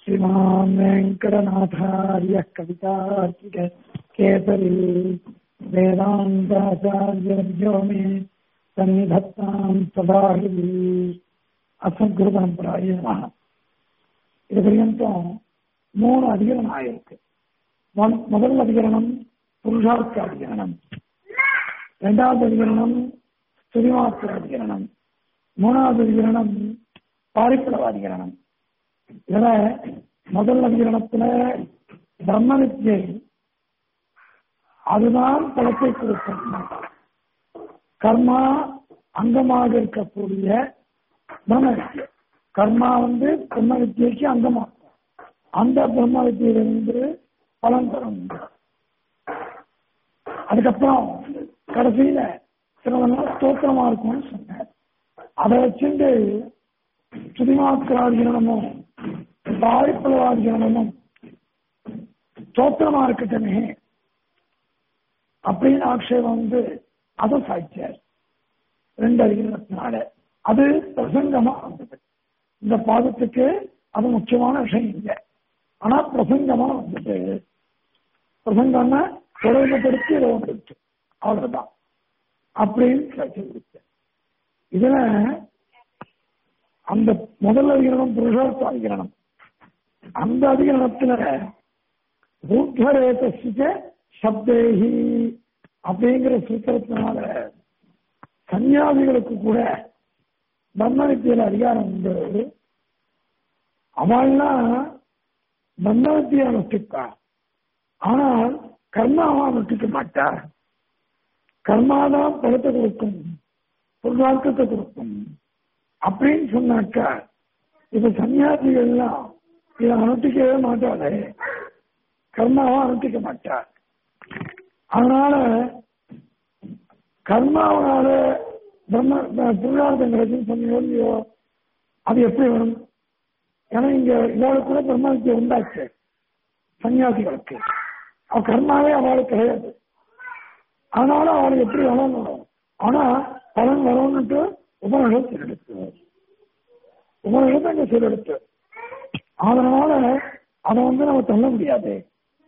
श्रीमान् वेङ्कटनाथार्यः कवितार्किक केसरी वेदान्ताचार्यर्यो मे सन्निधत्ताम् सदाहृदि அசத்குருபரம்பராய நம இது பர்யந்தம் மூணு அதிகரணம் ஆயிருக்கு ஒன் முதல் அதிகரணம் புருஷார்த்த அதிகரணம் இரண்டாவது அதிகரணம் ஸ்துதிமாத்திர அதிகரணம் மூணாவது அதிகரணம் பாரிப்பளவ அதிகரணம் இதுல முதல் அதிகரணத்துல பிரம்ம வித்யை அதுதான் பலத்தை கொடுக்கும் கர்மா அங்கமாக இருக்கக்கூடிய பிரம்ம வித்யை கர்மா வந்து பிரம்ம வித்யைக்கு அங்கமாகும் அந்த பிரம்ம வித்தியிலிருந்து பலன் தரும் அதுக்கப்புறம் கடைசியில சிலவெல்லாம் ஸ்தோத்திரமா இருக்கும்னு சொன்னார் அதை வச்சுட்டு சுதிமாத்திராதிகரணமும் பாரிப்பளவாதிகரணமும் ஸ்தோத்திரமா இருக்கட்டுமே அப்படின்னு ஆட்சேபம் வந்து அதை சாய்ச்சார் ரெண்டு அதிகரணத்தினால அது பிரசங்கமா வந்தது இந்த பாதத்துக்கு அது முக்கியமான விஷயம் இல்லை ஆனா பிரசங்கமா வந்துட்டு பிரசங்கம்னா தொடர்புபடுத்தி இதை வந்துருச்சு அவ்வளவுதான் அப்படின்னு சொல்லிச்சு இதுல அந்த முதல் அதிகரணம் புருஷார்த்த அதிகரணம் அந்த அதிகரணத்துல ஊர்தரேசிச்ச சப்தேகி அப்படிங்கிற சூத்திரத்தினால சன்னியாசிகளுக்கு கூட பிரம்ம வித்தியில அதிகாரம் உண்டு அவள்லாம் பிரம்ம வித்தியை அனுஷ்டிப்பா ஆனால் கர்மாவை அனுஷ்டிக்க மாட்டார் கர்மாதான் பலத்தை கொடுக்கும் பொருளாக்கத்தை கொடுக்கும் அப்படின்னு சொன்னாக்கா இப்ப சன்னியாசிகள்லாம் இதை அனுஷ்டிக்கவே மாட்டாளே கர்மாவை அனுஷ்டிக்க மாட்டார் அதனால கர்மாவனால பிரம்ம பொருளாதாரம் கிடைக்கும் சொன்னீங்க இல்லையோ அது எப்படி வரும் ஏன்னா இங்க இவளுக்கு கூட பிரம்ம வித்தியை உண்டாச்சு சன்னியாசிகளுக்கு அவ கர்மாவே அவளுக்கு கிடையாது அதனால அவளுக்கு எப்படி பலன் வரும் ஆனா பலன் வரும்னுட்டு உபநிஷம் சொல்லெடுத்து உபநிஷத்தை அங்க சொல்லெடுத்து அதனால அதை வந்து நம்ம தள்ள முடியாது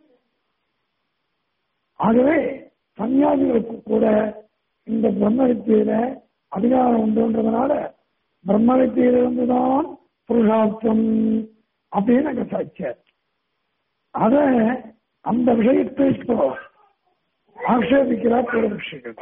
ஆகவே சன்னியாசிகளுக்கு கூட இந்த பிரம்ம வித்தியில அதிகாரம் உண்டுன்றதுனால பிரம்ம வித்தியிலிருந்து தான் புருஷார்த்தம் அப்படின்னு அங்க சாட்சியார் அத அந்த விஷயத்தை இப்போ ஆக்ஷேபிக்கிறார் பூர்வபக்ஷிகள்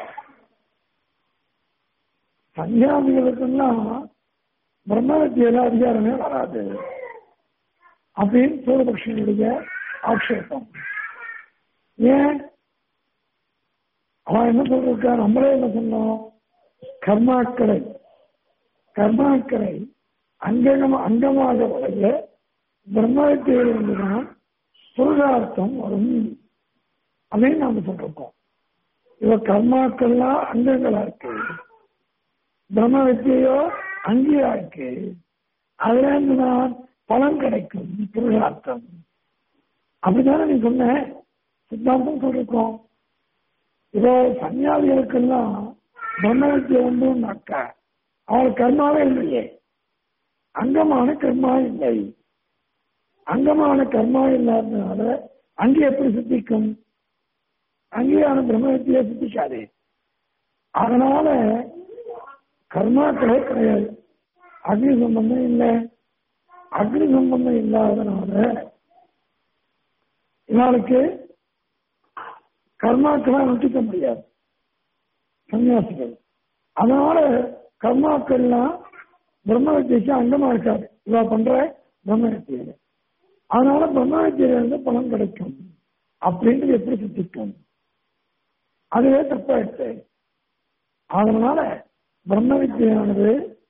சன்னியாசிகளுக்கெல்லாம் பிரம்ம வித்தியில அதிகாரமே வராது அப்படின்னு பூர்வபக்ஷிகளுடைய ஆக்ஷேபம் ஏன் அவன் என்ன சொல்றா நம்மளே என்ன சொன்னோம் கர்மாக்களை கர்மாக்களை அங்கமா அங்கமாக உடைய பிரம்மத்திலிருந்துதான் புருஷார்த்தம் வரும் அப்படின்னு நாம சொல்றோம் இவ கர்மாக்கள்லாம் அங்கங்களா இருக்கு பிரம்ம வித்தியோ அங்கேயா இருக்கு அதுல இருந்துதான் பலன் கிடைக்கும் புருஷார்த்தம் அப்படித்தானே நீ சொன்ன சித்தாந்தம் சொல்லிருக்கோம் இதோ சன்னியாசிகளுக்கெல்லாம் பிரம்ம வித்தியை உண்டுனாக்கா அவள் கர்மாவே இல்லையே அங்கமான கர்மா இல்லை அங்கமான கர்மா இல்லாததுனால அங்கே எப்படி சித்திக்கும் அங்கேயான பிரம்ம வித்தியை சித்திக்காது அதனால கர்மாக்களே கிடையாது அக்னி சம்பந்தம் இல்லை அக்னி சம்பந்தம் இல்லாதனால இவளுக்கு கர்மாக்களை அனுஷ்டிக்க முடியாது சன்னியாசிகள் அதனால கர்மாக்கள்லாம் பிரம்ம வித்தியக்கு அங்கமா இருக்காது இவா பண்ற பிரம்ம வித்தியில அதனால பிரம்ம வித்தியில இருந்து பலன் கிடைக்கும் அப்படின்றது எப்படி சித்திக்கும் அதுவே தப்பாயிடுச்சு அதனால பிரம்ம வித்தியானது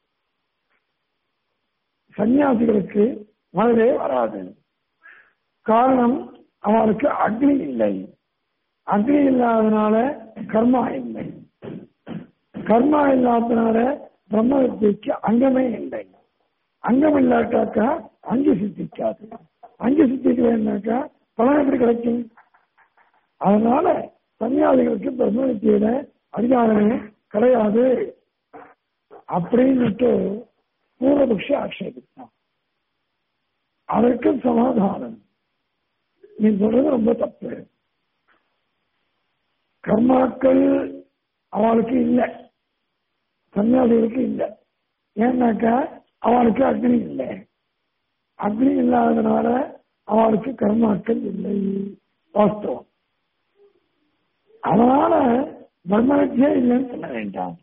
சன்னியாசிகளுக்கு வரவே வராது காரணம் அவளுக்கு அக்னி இல்லை அக்னி இல்லாதனால கர்மா இல்லை கர்மா இல்லாதனால பிரம்ம வித்தியக்கு அங்கமே இல்லை அங்கம் இல்லாட்டாக்கா அங்கு சித்திக்காது அங்கு சித்திக்கலைன்னாக்கா பலன் எப்படி கிடைக்கும் அதனால சன்னியாசிகளுக்கு பிரம்ம வித்தியில அதிகாரமே கிடையாது அப்படின்னுட்டு பூர்வபக்ஷ ஆட்சேபித்தான் அதற்கு சமாதானம் நீ சொல்றது ரொம்ப தப்பு கர்மாக்கள் அவளுக்கு இல்லை சன்னியாசிகளுக்கு இல்லை ஏன்னாக்கா அவளுக்கு அக்னி இல்லை அக்னி இல்லாததுனால அவளுக்கு கர்மாக்கள் இல்லை வாஸ்தவம் அதனால பிரம்மவித்தியே இல்லைன்னு சொல்ல வேண்டாம்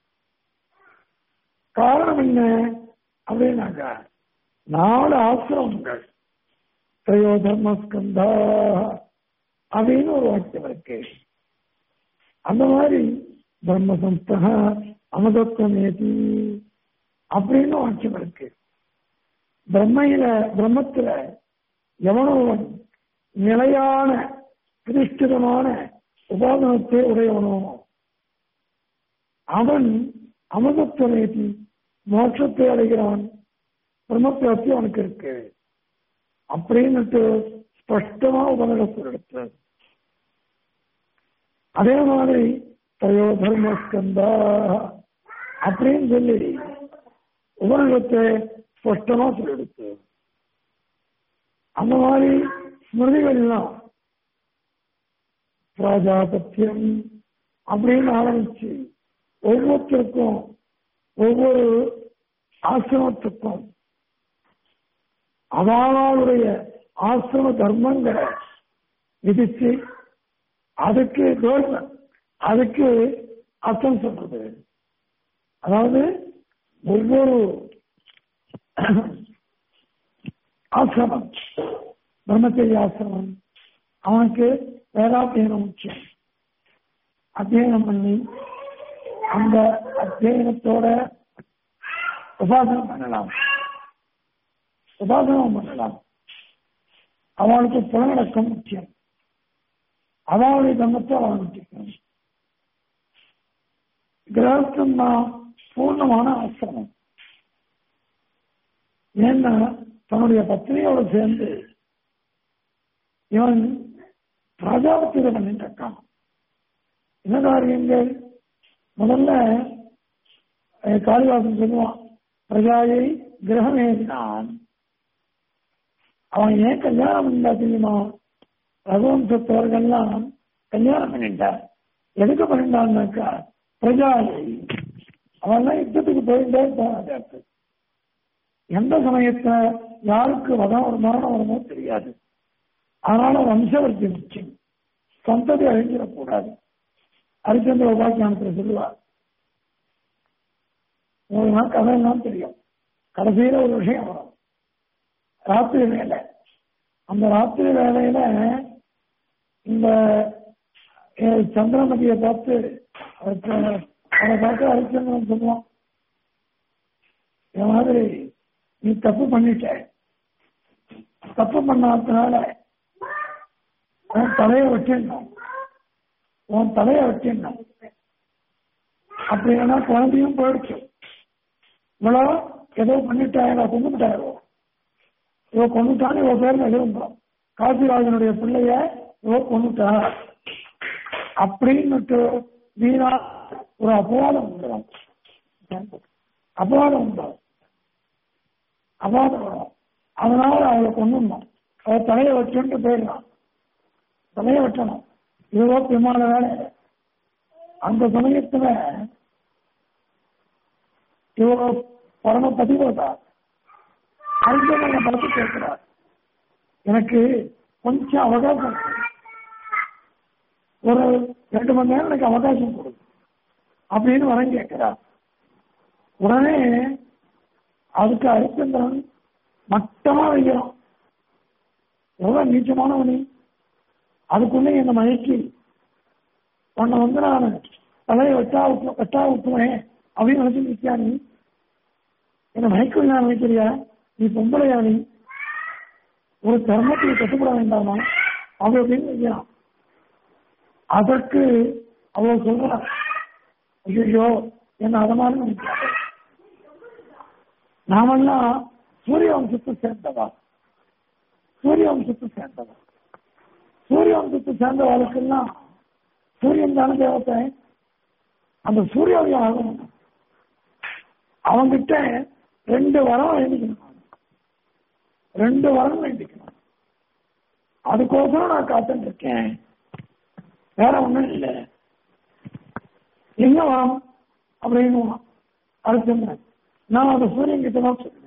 காரணம் என்ன அப்படின்னாக்கா நாலு ஆசிரமங்கள் திரையோ தர்மஸ்கந்தா அப்படின்னு ஒரு வாக்கியம் இருக்கு அந்த மாதிரி பிரம்ம சம்ஸ்தா அமதத்வமேதி அப்படின்னு வாக்கியம் இருக்கு பிரம்மையில பிரம்மத்துல எவனோவன் நிலையான பிரதிஷ்டிதமான உபாதனத்தை உடையவனோ அவன் அமதத்வமேதி மோட்சத்தை அடைகிறான் பிரம்மப்பிராப்தி அவனுக்கு இருக்கு அப்படின்னுட்டு ஸ்பஷ்டமா உபநிடத்தில் எடுத்து அதே மாதிரி தயோ தர்மஸ்கந்தா அப்படின்னு சொல்லி உபநிடத்தை ஸ்பஷ்டமா சொல்லிடுச்சு அந்த மாதிரி ஸ்மிருதிகள்லாம் பிராஜாபத்தியம் அப்படின்னு ஆரம்பிச்சு ஒவ்வொருத்தருக்கும் ஒவ்வொரு ஆசிரமத்துக்கும் அவளுடைய ஆசிரம தர்மங்களை விதிச்சு அதுக்கு கவர்மெண்ட் அதுக்கு அர்த்தம் சொல்றது அதாவது ஒவ்வொரு ஆசிரமம் பிரம்மச்சரிய ஆசிரமம் அவனுக்கு வேதாத்தியனம் முக்கியம் அத்தியனம் பண்ணி அந்த அத்தியனத்தோட உபாசனம் பண்ணலாம் உபாசனம் பண்ணலாம் அவளுக்கு புலநடக்கம் முக்கியம் அவளுடைய தர்மத்தை அவள் முக்கியம் கிரகஸ்தம் தான் பூர்ணமான ஆசிரமம் ஏன்னா தன்னுடைய பத்தினியோட சேர்ந்து இவன் பிரஜாபத்தியில பண்ணிட்டு இருக்கான் என்ன காரியங்கள் முதல்ல காளிதாசன் சொல்லுவான் பிரஜாயை கிரகம் ஏறினான் அவன் ஏன் கல்யாணம் பண்ணா தெரியுமா ரகுவம்சத்தவர்கள்லாம் கல்யாணம் பண்ணிட்டார் எதுக்கு பண்ணிட்டான்னாக்கா பிரஜாயை அவன்லாம் யுத்தத்துக்கு போயிட்டே இருப்பான் எந்த சமயத்துல யாருக்கு வதம் ஒரு மரணம் வருமோ தெரியாது அதனால வம்சவர்த்தி முக்கியம் சந்ததி அழிஞ்சிடக்கூடாது ஹரிச்சந்திர உபாக்கியானத்துல சொல்லுவார் உங்களுக்கு கதையெல்லாம் தெரியும் கடைசியில ஒரு விஷயம் வரும் ராத்திரி வேலை அந்த ராத்திரி வேலையில இந்த சந்திரமதியை பார்த்து அவனை பார்த்து ஹரிச்சந்திரன் சொல்லுவான் இந்த மாதிரி நீ தப்பு பண்ணிட்ட தப்பு பண்ணாதனால உன் தலையை வச்சிடணும் உன் தலையை வச்சிடணும் அப்படின்னா குழந்தையும் போயிடுச்சு இவ்வளோ ஏதோ பண்ணிட்டாங்க கொண்டுட்டாரோ இவ கொண்டுட்டான்னு இவ பேர்ல எழுதுறோம் காசிராஜனுடைய பிள்ளைய இவ கொண்டுட்டா அப்படின்னுட்டு வீணா ஒரு அபவாதம் உண்டுடும் அபவாதம் உண்டாகும் அபவாதம் வரும் அதனால அவளை கொண்டுடணும் அவ தலையை வச்சுட்டு போயிடலாம் தலையை வெட்டணும் இதுவோ விமான வேலை அந்த சமயத்துல இவ பரம பதிவோதா அறிஞர் பார்த்து கேட்கிறார் எனக்கு கொஞ்சம் அவகாசம் கொடு. ஒரு ரெண்டு மணி நேரம் எனக்கு அவகாசம் கொடு அப்படின்னு வரம் கேட்கிறார் உடனே அதுக்கு ஹரிச்சந்திரன் மட்டமா வைக்கிறோம் எவ்வளவு நீச்சமானவனி அதுக்குள்ளே என்ன மயக்கி உன்னை வந்து நான் தலையை வெட்டா விட்டு வெட்டா விட்டுவேன் அப்படின்னு நினைச்சு நிற்கியா நீ என்ன மயக்கம் நான் நினைக்கிறியா நீ பொம்பளையா நீ ஒரு தர்மத்துக்கு கட்டுப்பட வேண்டாமா அவ அப்படின்னு நிற்கிறான் அதற்கு அவ சொல்றான் ஐயோ என்ன அதமான நினைக்கிறாங்க நாமெல்லாம் சூரிய வம்சத்தை சேர்ந்தவா சூரிய வம்சத்தை சேர்ந்தவா சூரிய வம்சத்தை சேர்ந்தவர்களுக்கெல்லாம் சூரியன் தானே தேவத்தை அந்த சூரியோதயம் ஆகணும் அவங்கிட்ட ரெண்டு வரம் எழுதிக்கணும் ரெண்டு வாரம் வேண்டிக்கணும் அதுக்கோசரம் நான் காத்துட்டு இருக்கேன் வேற ஒண்ணும் இல்லை எங்க வரம் அப்படின்னு அடுத்த நான் அதை சூரியன் கிட்ட தான் சொல்லுவேன்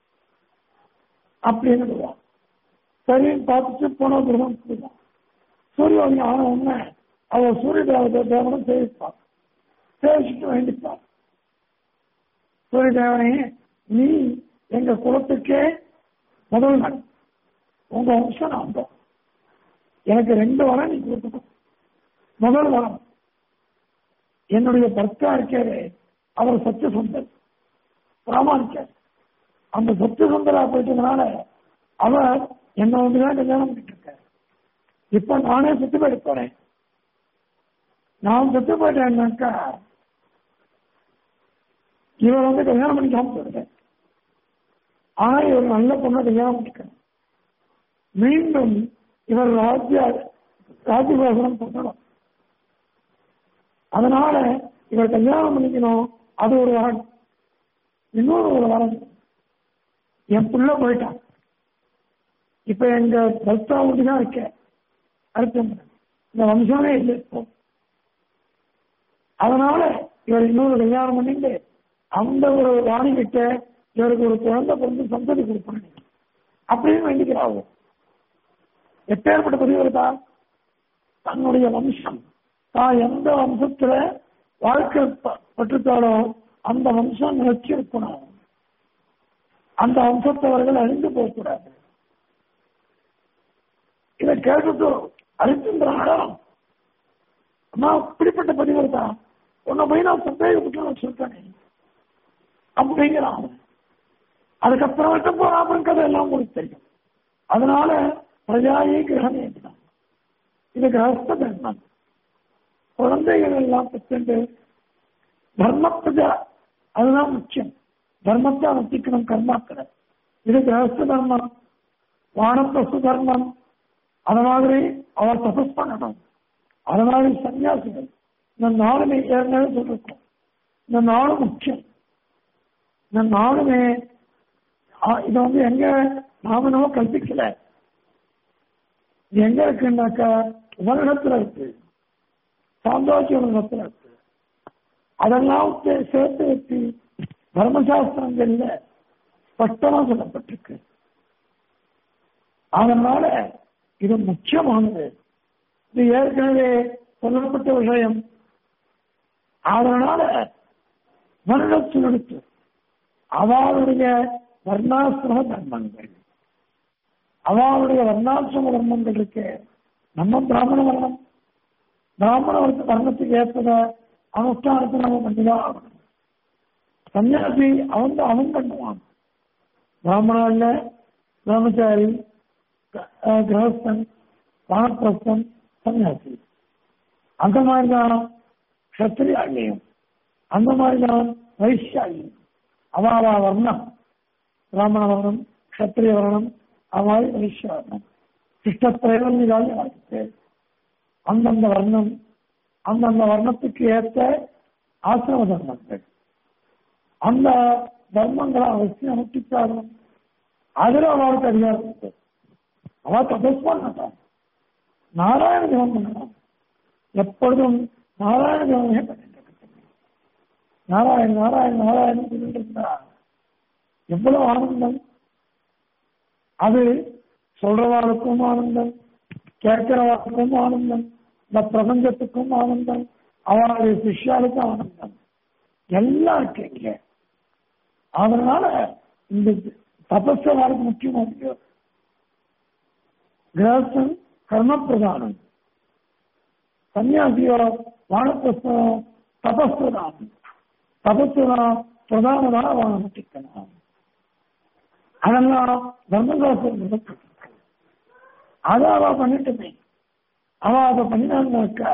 அப்படின்னு சரின்னு பார்த்துட்டு போன தான் போயிடும் சூரியன் ஆன உடனே அவர் சூரிய தேவதை தேவனும் சேவிப்பார் சேவிச்சுட்டு வேண்டிப்பார் சூரிய தேவனே நீ எங்க குலத்துக்கே முதல் நாள் உங்க வம்சம் நான் வந்தோம் எனக்கு ரெண்டு வரம் நீ கொடுத்துக்கோ முதல் வரம் என்னுடைய பர்த்தா இருக்காரு அவர் சத்திய சுந்தர் பிராமணிக்கார் அந்த சத்திய சுந்தரா போயிட்டதுனால அவர் என்ன வந்துதான் கல்யாணம் பண்ணிட்டு இருக்காரு இப்ப நானே சுத்தி போயிட்டு போறேன் நான் சுத்தி போயிட்டேன்னாக்கா இவர் வந்து கல்யாணம் பண்ணிக்காம போயிடுறேன் ஆனா இவர் நல்ல பொண்ணை கல்யாணம் பண்ணிக்கணும் மீண்டும் இவர் ராஜ்ய ராஜ்யபாசனம் பண்ணணும் அதனால இவர் கல்யாணம் பண்ணிக்கணும் அது ஒரு வரன் இன்னொரு ஒரு வரன் என் புள்ள போயிட்டான் இப்ப எங்க பஸ்தா தான் இருக்க அடுத்த இந்த வம்சமே இல்லை இப்போ அதனால இவர் இன்னொரு கல்யாணம் பண்ணிட்டு அந்த ஒரு வாணி கிட்ட இவருக்கு ஒரு குழந்தை பிறந்து சந்ததி கொடுப்பாங்க அப்படின்னு வேண்டிக்கிறாங்க எப்பேற்பட்ட பெரியவர்தா தன்னுடைய வம்சம் தான் எந்த வம்சத்துல வாழ்க்கை பற்றுத்தாலோ அந்த வம்சம் நிலச்சி இருக்கணும் அந்த வம்சத்தவர்கள் அழிந்து போகக்கூடாது இதை கேட்டுட்டு அழிச்சுன்றாங்க அம்மா இப்படிப்பட்ட பதிவர்தா உன்னை போய் நான் சந்தேகப்பட்டு நான் சொல்றேனே அப்படிங்கிறான் அதுக்கப்புறம் வரைக்கும் போற அப்புறம் கதை எல்லாம் உங்களுக்கு தெரியும் அதனால பிரஜாயே கிரகமே இது கிரகஸ்த தர்மம் குழந்தைகள் எல்லாம் பெற்று தர்ம பிரஜா அதுதான் முக்கியம் தர்மத்தை அனுஷ்டிக்கணும் கர்மாக்களை இது கிரகஸ்த தர்மம் வானப்பிரசு தர்மம் அது மாதிரி அவர் தபஸ் பண்ணணும் அது மாதிரி சன்னியாசிகள் இந்த நாளுமே ஏற்கனவே சொல்லிருக்கோம் இந்த நாலு முக்கியம் இந்த நாளுமே இது வந்து எங்க நாம நம்ம கல்பிக்கல இது எங்க இருக்குன்னாக்கா உலகத்துல இருக்கு சாம்ராஜ்ய உலகத்துல இருக்கு அதெல்லாம் சேர்த்து வச்சு தர்மசாஸ்திரங்கள்ல ஸ்பஷ்டமா சொல்லப்பட்டிருக்கு அதனால இது முக்கியமானது இது ஏற்கனவே சொல்லப்பட்ட விஷயம் அதனால வருடத்தில் எடுத்து அவளுடைய வர்ணாசிரம தர்மங்கள் அவளுடைய வர்ணாசிரம தர்மங்கள் இருக்கு நம்ம பிராமண வர்ணம் பிராமண வர்ணத்துக்கு ஏற்பத அனுஷ்டானத்தை நம்ம பண்ணிதான் ஆகணும் சன்னியாசி அவன் அவன் பண்ணுவான் பிராமணன்ல பிரம்மச்சாரி கிரகஸ்தன் வானப்பிரஸ்தன் சன்னியாசி அந்த மாதிரி தான் கத்திரியாகியும் அந்த மாதிரி தான் வைஷ்யாகியும் அவாவா வர்ணம் பிராமண வர்ணம் கத்திரிய வர்ணம் அவாய் வைஷ்ய வர்ணம் கிருஷ்ணத்திரைவர்ணிகால் வாழ்க்கை அந்தந்த வர்ணம் அந்தந்த வர்ணத்துக்கு ஏற்ற ஆசிரம தர்மங்கள் அந்த தர்மங்களை அவசியம் அனுஷ்டிச்சாகணும் அதுல அவளுக்கு அதிகாரம் இருக்கு அவ தபஸ் பண்ணட்டும் நாராயண ஜபம் பண்ணணும் எப்பொழுதும் நாராயண ஜபமே பண்ணிட்டு நாராயண நாராயண நாராயணன் சொல்லிட்டு இருந்தா எவ்வளவு ஆனந்தம் அது சொல்றவாளுக்கும் ஆனந்தம் கேட்கிறவாளுக்கும் ஆனந்தம் இந்த பிரபஞ்சத்துக்கும் ஆனந்தம் அவருடைய சிஷ்யாளுக்கும் ஆனந்தம் எல்லாம் இருக்கு இங்க அதனால இந்த தபஸ் அவருக்கு முக்கியமா இருக்கு கிரகஸ்தன் கர்ம பிரதானம் சன்னியாசியோ வானப்பிரஸ்தம் தபஸ் பிரதானம் தபஸ்தான் பிரதானமாக அவன் அனுஷ்டிக்கணும் அதெல்லாம் தர்மசாஸ்திரம் அதை அவ பண்ணிட்டுமே அவ அதை பண்ணினான்னாக்கா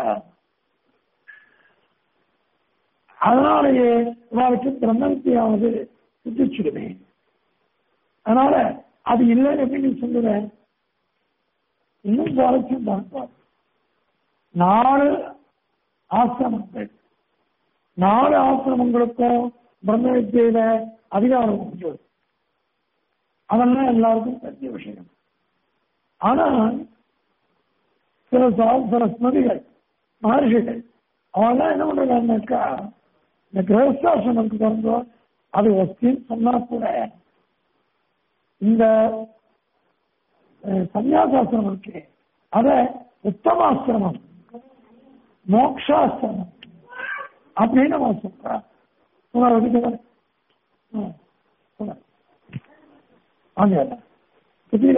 அதனாலேயே அவளுக்கு பிரம்மத்தியாவது சித்திச்சுடுமே அதனால அது இல்லைன்னு எப்படி நீ சொல்லுவேன் இன்னும் சுவாரஸ்யம் பார்ப்பார் நாலு ஆசிரமங்கள் நாலு ஆசிரமங்களுக்கும் பிரம்ம வித்தியில அதிகாரம் உண்டு அதெல்லாம் எல்லாருக்கும் தெரிஞ்ச விஷயம் ஆனா சில சா- சில ஸ்மதிகள் மகர்ஷிகள் அவெல்லாம் என்ன பண்றாங்கன்னாக்கா இந்த கிரகஸ்தாசிரமத்துக்கு பிறந்தோ அது ஒஸ்தின்னு சொன்னா கூட இந்த அஹ், சந்நியாசாசிரமம் இருக்கு அத உத்தமாசிரமம் மோக்ஷாசிரமம் அப்படின்னு அவன் சொல்றான் உங்களை ஒதுக்குதான் அங்கே புரியல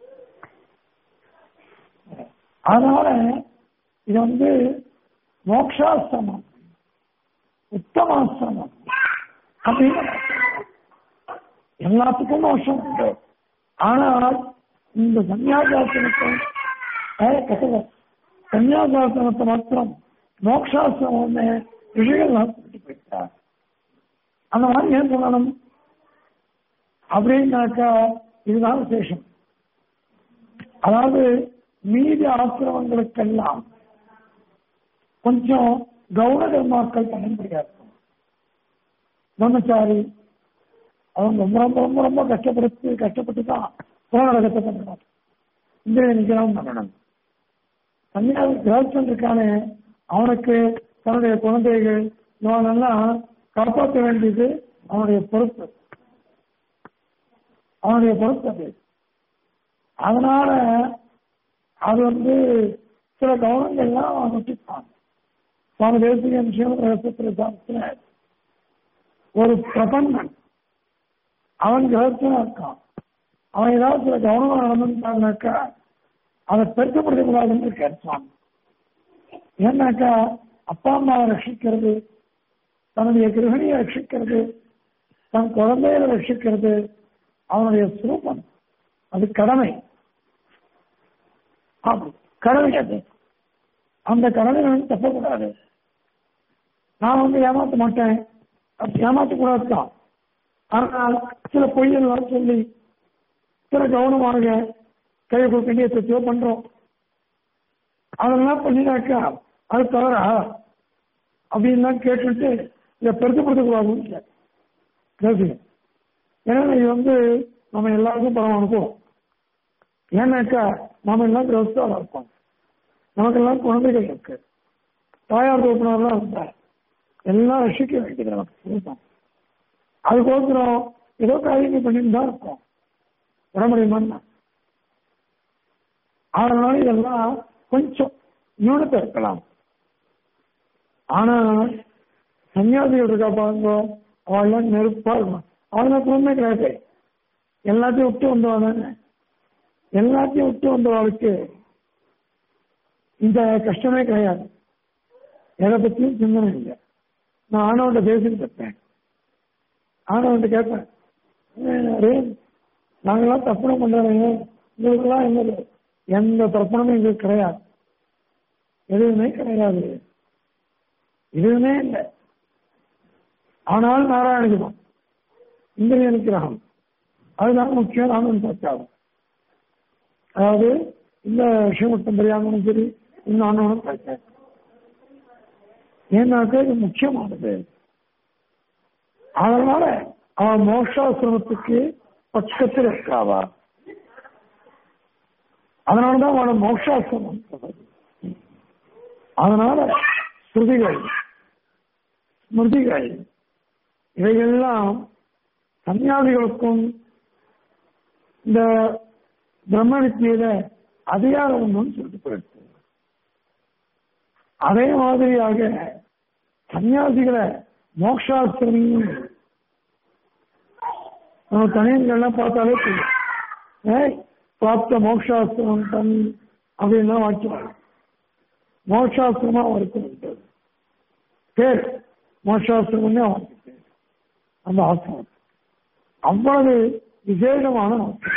அதனால இது வந்து மோக்ஷாசிரமம் உத்தமாசிரமம் அப்படின்னு எல்லாத்துக்கும் மோட்சம் உண்டு ஆனால் இந்த சன்னியாசாசனத்தை கட்டல சன்னியாசாசனத்தை மாத்திரம் மோக்ஷாசிரமம் ரிஷிகள்லாம் கூட்டிட்டு போயிட்டார் அந்த மாதிரி ஏன் சொல்லணும் அப்படின்னாக்கா இதுதான் விசேஷம் அதாவது மீதி ஆசிரமங்களுக்கெல்லாம் கொஞ்சம் கௌர கர்மாக்கள் பண்ண முடியாது பிரம்மச்சாரி அவங்க ரொம்ப ரொம்ப ரொம்ப ரொம்ப கஷ்டப்படுத்தி கஷ்டப்பட்டு தான் போராடத்தை பண்ணணும் இந்திரிய நிகரம் பண்ணணும் கன்னியாகுமரி கிரகஸ்தன் இருக்கானே அவனுக்கு தன்னுடைய குழந்தைகள் இவனெல்லாம் காப்பாற்ற வேண்டியது அவனுடைய பொறுப்பு அவனுடைய பொறுப்பு அது அதனால அது வந்து சில கவனங்கள்லாம் அவன் விட்டுப்பான் சுவாமி தேசிகன் சிவரகசத்திர சாஸ்திர ஒரு பிரபந்தன் அவன் கிரகஸ்தனா இருக்கான் அவன் ஏதாவது சில கவனமா நடந்துட்டாங்கனாக்கா அதை பெருக்கப்படுத்தக்கூடாதுன்னு கேட்பான் ஏன்னாக்கா அப்பா அம்மாவை ரட்சிக்கிறது தன்னுடைய கிரகணியை ரட்சிக்கிறது தன் குழந்தையை ரட்சிக்கிறது அவனுடைய சுரூபம் அது கடமை ஆமாம் கடமை அது அந்த கடமை வந்து தப்பக்கூடாது நான் வந்து ஏமாத்த மாட்டேன் அப்படி ஏமாற்றக்கூடாது தான் ஆனால் சில பொய்யெல்லாம் சொல்லி சில கவனமாக கை கொடுக்க எத்தையோ பண்றோம் அதெல்லாம் பண்ணினாக்கா அது தவறா அப்படின்லாம் கேட்டுட்டு இதை பெருக்கப்படுத்தக்கூடாதுன்னு கேட்குங்க ஏன்னா இது வந்து நம்ம எல்லாருக்கும் பணம் அனுப்புவோம் ஏன்னாக்கா நாம எல்லாம் கிரஸ்தாவில் இருப்போம் நமக்கெல்லாம் குழந்தைகள் இருக்கு தாயார் தோப்பினர்லாம் இருந்தா எல்லாம் ரசிக்க வேண்டியது நமக்கு இருக்கும் அதுக்கோசரம் ஏதோ காரியங்கள் பண்ணிட்டு தான் இருக்கோம் வர முடியுமா அதனால இதெல்லாம் கொஞ்சம் நியூனத்தை இருக்கலாம் ஆனா சன்னியாசிகள் இருக்கா பாருங்க அவெல்லாம் நெருப்பா இருக்கும் அவெல்லாம் குழந்தை கிடையாது எல்லாத்தையும் விட்டு வந்தவாங்க எல்லாத்தையும் விட்டு வந்தவாளுக்கு இந்த கஷ்டமே கிடையாது எதை பத்தியும் சிந்தனை இல்லை நான் ஆனவன்ட்ட பேசிட்டு இருப்பேன் ஆனவன்ட்ட கேட்பேன் அரே நாங்களாம் தர்ப்பணம் பண்றோம் உங்களுக்கெல்லாம் என்னது எந்த தர்ப்பணமும் எங்களுக்கு கிடையாது எதுவுமே கிடையாது எதுவுமே இல்லை ஆனால் நாராயணிகம் இந்திரிய நிகிரகம் அதுதான் முக்கியம் நானும் பார்த்தாகும் அதாவது இந்த விஷயம் தெரியாமலும் சரி இன்னும் அண்ணனும் பார்த்தேன் ஏன்னாக்க இது முக்கியமானது அதனால அவன் மோட்சாசிரமத்துக்கு பக்கத்தில் இருக்காவா அதனாலதான் அவனோட மோட்சாசிரமம் சொல்றது. அதனால ஸ்ருதிகள் ஸ்மிருதிகள் இவைகள்லாம் சன்னியாசிகளுக்கும் இந்த பிரம்ம வித்தியில அதிகாரம் ஒன்றும் சொல்லிட்டு போயிடுச்சு அதே மாதிரியாக சன்னியாசிகளை மோக்ஷாஸ்திரமி நம்ம தனியன்கள்லாம் பார்த்தாலே தெரியும் ஏய் பிராப்த மோக்ஷாஸ்திரம் தன் அப்படின்லாம் வாக்கியம் மோட்சாஸ்திரமா அவருக்கு உண்டு பேர் மோட்சாஸ்திரம்னே அவருக்கு பேர் அந்த ஆசிரமம் அவ்வளவு விசேஷமான ஆசிரமம்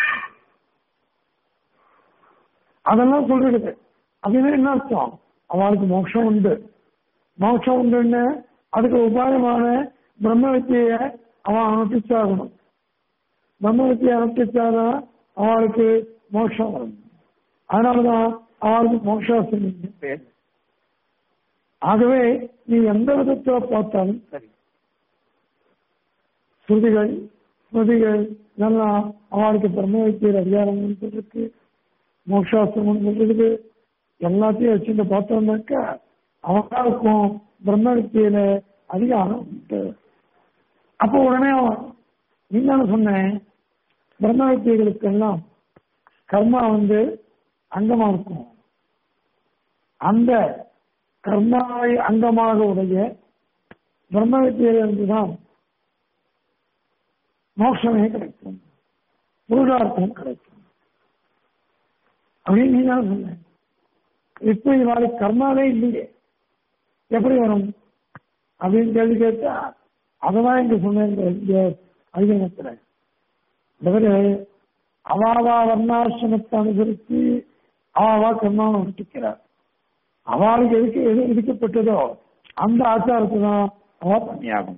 அதெல்லாம் சொல்றது அப்படின்னா என்ன அர்த்தம் அவளுக்கு மோட்சம் உண்டு மோட்சம் உண்டுன்னு அதுக்கு உபாயமான பிரம்ம வித்தியை அவன் அனுஷ்டிச்சாகணும் பிரம்ம வித்தியை அனுஷ்டிச்சாதான் அவளுக்கு மோட்சம் வரும் அதனாலதான் அவளுக்கு மோட்சாசிரமம் பேர் ஆகவே நீ எந்த விதத்தில் பார்த்தாலும் சரி ஸ்ருதிகள் ஸ்மிருதிகள் நல்லா அவளுக்கு பிரம்ம வைத்தியர் அதிகாரம் இருக்கு மோட்சாஸ்திரம் இருக்குது எல்லாத்தையும் வச்சுட்டு பார்த்தோம்னாக்கா அவங்களுக்கும் பிரம்ம வித்தியில அதிகாரம் உண்டு அப்போ உடனே அவன் நீங்க சொன்னேன் பிரம்ம வித்தியர்களுக்கெல்லாம் கர்மா வந்து அங்கமா இருக்கும் அந்த கர்மாவை அங்கமாக உடைய பிரம்ம வித்தியிலிருந்துதான் மோட்சமே கிடைக்கும் புருஷார்த்தம் கிடைக்கும் அப்படின்னு நீங்க சொன்னேன் இப்ப இவாளுக்கு கர்மாவே இல்லையே எப்படி வரும் அப்படின்னு கேள்வி கேட்டா அதெல்லாம் இங்க சொன்னேன் இந்த அதிகமத்துல தவிர அவாவா வர்ணாசிரமத்தை அனுசரித்து அவாவா கர்மாவை விட்டுக்கிறார் அவளுக்கு எதுக்கு எது விதிக்கப்பட்டதோ அந்த ஆச்சாரத்தை தான் அவ பண்ணியாகும்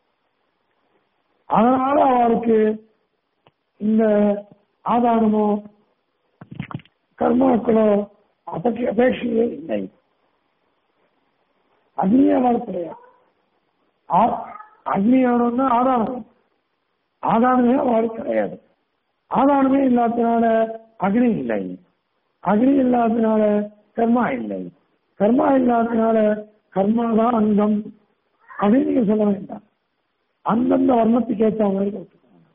அதனால அவளுக்கு இந்த ஆதாரமோ கர்மாக்களோ அபேட்ச அபேட்சையே இல்லை அக்னி அவள் கிடையாது அக்னி ஆனோம்னா ஆதாரம் ஆதாரமே அவள் கிடையாது ஆதாரமே இல்லாததுனால அக்னி இல்லை அக்னி இல்லாததுனால கர்மா இல்லை கர்மா இல்லாததுனால கர்மா தான் அங்கம் அப்படின்னு நீங்க சொல்ல வேண்டாம் அந்தந்த வர்ணத்துக்கு ஏற்ற மாதிரி கொடுத்துருக்காங்க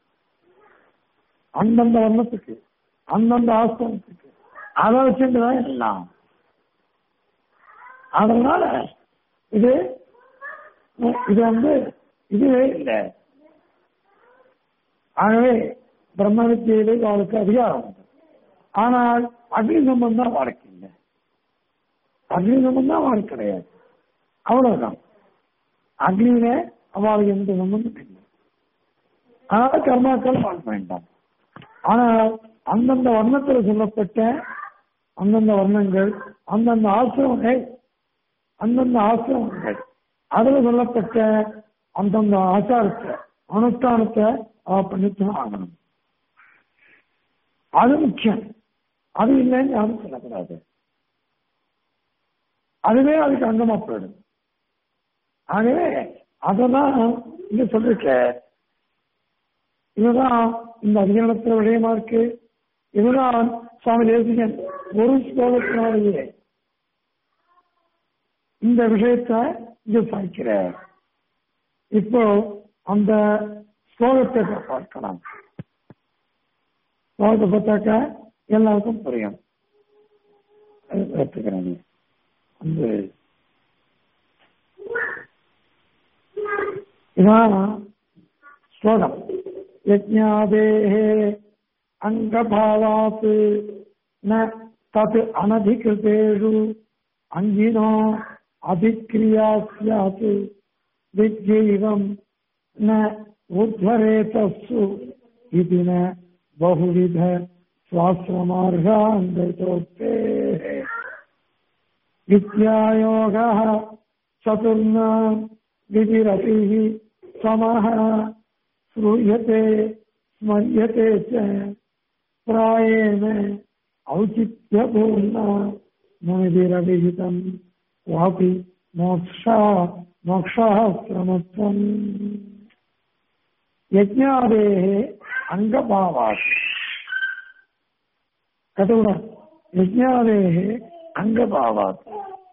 அந்தந்த வர்ணத்துக்கு அந்தந்த ஆசிரமத்துக்கு அதை வச்சுட்டுதான் எல்லாம் அதனால இது இது வந்து இதுவே இல்லை ஆகவே பிரம்ம வித்தியிலே அவளுக்கு அதிகாரம் உண்டு ஆனால் அக்னி சம்பந்தம் வாழ்க்கை இல்லை அக்னி சம்பந்தம் அவளுக்கு கிடையாது அவ்வளவுதான் அக்னியில அவளுக்கு எந்த சம்பந்தம் இல்லை அதனால கர்மாக்கள் வாழ் வேண்டாம் ஆனால் அந்தந்த வர்ணத்தில் சொல்லப்பட்ட அந்தந்த வர்ணங்கள் அந்தந்த ஆசிரமங்கள் அந்தந்த ஆசிரமங்கள் அதுல சொல்லப்பட்ட அந்தந்த ஆச்சாரத்தை அனுஷ்டானத்தை அவ பண்ணித்தான் ஆகணும் அது முக்கியம் அது இல்லைன்னு யாரும் சொல்லக்கூடாது அதுவே அதுக்கு அங்கமா போயிடும் ஆகவே அதெல்லாம் இங்க சொல்லிருக்க இதுதான் இந்த அதிகரணத்துல விடயமா இருக்கு இதுதான் சுவாமி தேசிகன் ஒரு ஸ்லோகத்தினாலேயே இந்த விஷயத்தை இங்க சாய்க்கிற இப்போ அந்த ஸ்லோகத்தை பார்க்கலாம் ஸ்லோகத்தை பார்த்தாக்கா எல்லாருக்கும் புரியும் எடுத்துக்கிறேன் வந்து இதான் ஸ்லோகம் யஜ்ஞாதேः अङ्गभावात् न तत् अनधिकृतेषु अङ्गिनो अभिक्रिया स्यात् विद्यैवम् न उद्धरेतस्सु इति न बहुविध स्वाश्रमार्हान्तोक्तेः विद्यायोगः चतुर्ना विधिरतिः समः श्रूयते स्मर्यते च प्रायेण औचित्यपूर्ण मुनिभिरभिहितम् क्वापि मोक्षा मोक्षाश्रमत्वम् यज्ञादेः अङ्गभावात् कतुड यज्ञादेः அங்கபாவாத்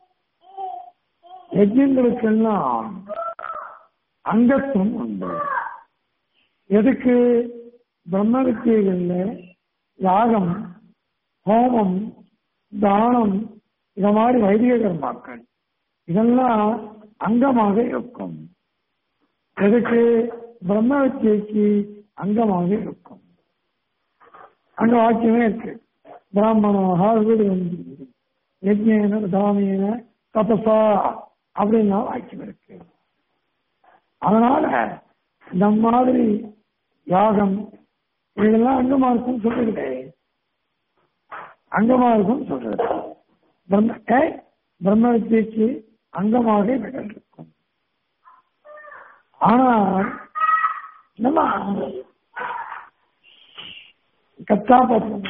யஜ்யங்களுக்கெல்லாம் அங்கத்துவம் உண்டு எதுக்கு பிரம்ம வித்தியகள்ல யாகம் ஹோமம் தானம் இத மாதிரி வைதிக கர்மாக்கள் இதெல்லாம் அங்கமாக இருக்கும் எதுக்கு பிரம்ம வித்தியைக்கு அங்கமாக இருக்கும் அங்க வாக்கியமே இருக்கு பிராமணமாக வீடு வந்து யஜ்யேன தாமியன தபசா அப்படின்னா வாக்கியம் இருக்கு அதனால இந்த மாதிரி யாகம் இதெல்லாம் அங்கமா இருக்கும் சொல்லுகிறே அங்கமா இருக்கும் சொல்றது பிரம்ம ஏய், பிரம்ம வித்தியக்கு அங்கமாக இவைகள் இருக்கும் ஆனால் நம்ம கத்தா பார்த்தோம்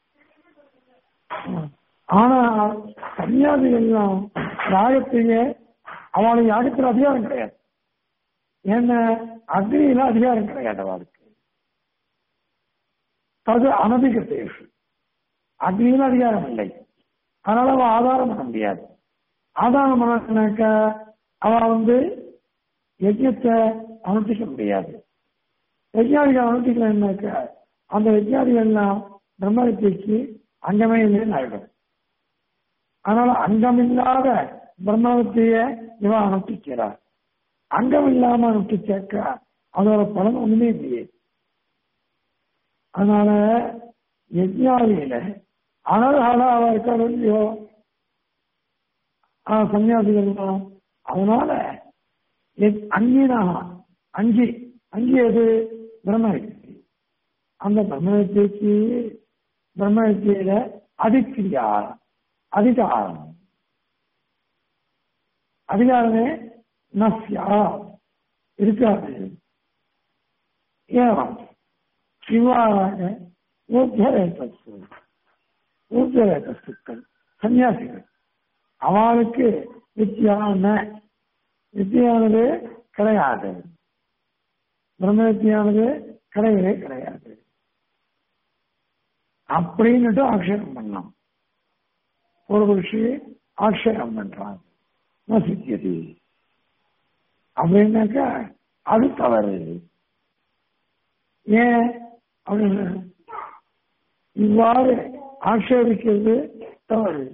ஆனா கன்னியாதிகள்லாம் யாகத்தையே அவளுக்கு யாகத்துல அதிகாரம் கிடையாது ஏன்னா அக்னியில அதிகாரம் கிடையாது அவளுக்கு தது அனதிகத்தேஷு அக்னியில் அதிகாரம் இல்லை அதனால அவன் ஆதாரம் பண்ண முடியாது ஆதாரம் பண்ணாக்க அவன் வந்து யஜ்யத்தை அனுஷ்டிக்க முடியாது யஜ்யாதிகள் அனுஷ்டிக்கலன்னாக்க அந்த யஜ்யாதிகள் எல்லாம் பிரம்ம வித்தியக்கு அங்கமே இல்லைன்னு ஆயிடும் அதனால அங்கமில்லாத பிரம்மவத்திய இவன் அனுஷ்டிக்கிறார் அங்கம் இல்லாம அனுஷ்டிச்சாக்க அதோட பலன் ஒண்ணுமே இல்லையே அதனால யஜ்யாதியில அனர்ஹாலாவா இருக்காரு இல்லையோ சன்னியாசிகள் தான் அதனால அங்கினா அங்கி அங்கி எது பிரம்மவித்தி அந்த பிரம்மவித்திக்கு பிரம்மவித்தியில அதிக்கிரியா அதிகாரம் அதிகாரமே நஸ்யா இருக்காது ஏவம் இவ்வாறாக ஊர்ஜரேதஸ்து ஊர்ஜரேதஸ்துக்கள் சன்னியாசிகள் அவளுக்கு வித்தியான வித்தியானது கிடையாது பிரம்ம வித்தியானது கிடையவே கிடையாது அப்படின்னுட்டு ஆக்ஷேபம் பண்ணான் ஒரு புருஷி ஆக்ஷேபம் பண்றான் நசித்தியது அப்படின்னாக்கா அது தவறு ஏன் அப்படின்னு இவ்வாறு ஆட்சேபிக்கிறது தவறு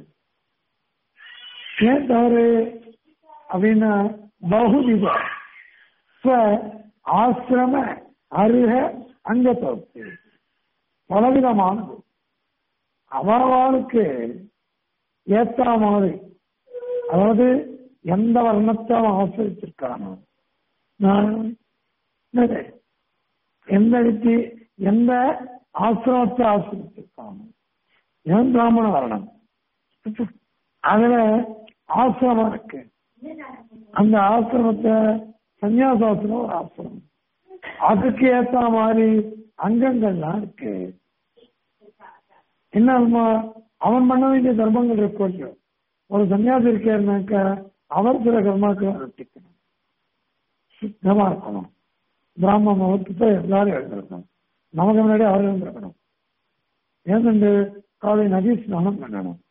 ஏன் தவறு அப்படின்னா பகுவித ஸ்வ ஆசிரம அருக அங்கத்தொகுப்பு பலவிதமானது அவர்களுக்கு ஏற்ற மாதிரி அதாவது எந்த வர்ணத்தை அவன் ஆசிரிச்சிருக்கானோ நான் என்னது, எந்த வித்தி எந்த ஆசிரமத்தை ஆசிரிச்சிருக்கானோ என் பிராமண வர்ணம் அதுல ஆசிரமம் இருக்கு அந்த ஆசிரமத்தை சன்னியாசாசிரம் ஒரு ஆசிரமம் அதுக்கு ஏத்த மாதிரி அங்கங்கள்லாம் இருக்கு என்ன அர்த்தமா? அவன் பண்ண வேண்டிய தர்மங்கள் இருக்கும் இல்லையோ? ஒரு சன்னியாசி இருக்காருனாக்க அவர் சில கர்மாக்களை அனுஷ்டிக்கணும் சுத்தமா இருக்கணும் பிராமண முகூர்த்தத்தை எல்லாரும் எழுந்திருக்கணும் நமக்கு முன்னாடி அவர் எழுந்திருக்கணும் ஏனென்று காலை நதி ஸ்நானம் பண்ணணும்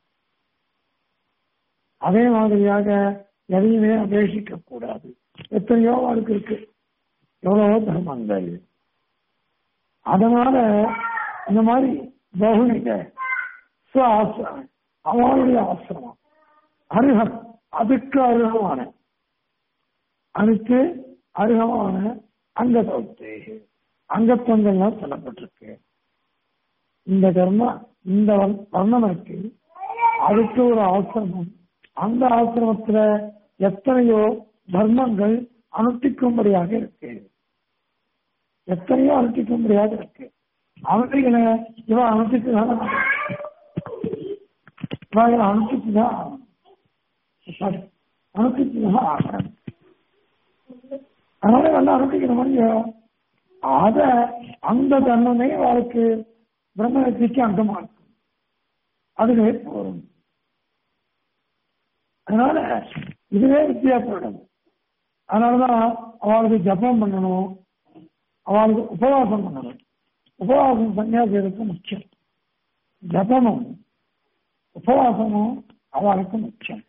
அதே மாதிரியாக எதையுமே அபேட்சிக்க கூடாது எத்தனையோ அவளுக்கு இருக்கு எவ்வளவோ தர்மங்கள் அதனால இந்த மாதிரி பகுனிக ஸ்வ ஆசிரமம் அவளுடைய ஆசிரமம் அருகம் அதுக்கு அருகமான அதுக்கு அருகமான அங்கத்தொகுத்து அங்கத்துவங்கள்லாம் சொல்லப்பட்டிருக்கு இந்த கர்மா இந்த வர்ண- வர்ணம் இருக்கு அதுக்கு ஒரு ஆசிரமம் அந்த ஆசிரமத்துல எத்தனையோ தர்மங்கள் அனுஷ்டிக்கும்படியாக இருக்கு எத்தனையோ அனுஷ்டிக்கும்படியாக இருக்கு அவர்களை இவன் அனுஷ்டிச்சுதான் இவன் அனுஷ்டிச்சுதான் ஆகணும். Sorry. அனுஷ்டிச்சுதான் ஆகணும் அதனால நல்லா அனுஷ்டிக்கிற மாதிரியோ அத அந்த தன்மை அவளுக்கு பிரம்ம வித்திக்கு அங்கமா இருக்கும் அதுவே போரும் அதனால இதுவே வித்தியாசப்படும் அதனாலதான் அவளுக்கு ஜபம் பண்ணணும் அவளுக்கு உபவாசம் பண்ணணும் உபவாசம் சன்னியாசிகளுக்கு முக்கியம் ஜபமும் உபவாசமும் அவளுக்கு முக்கியம்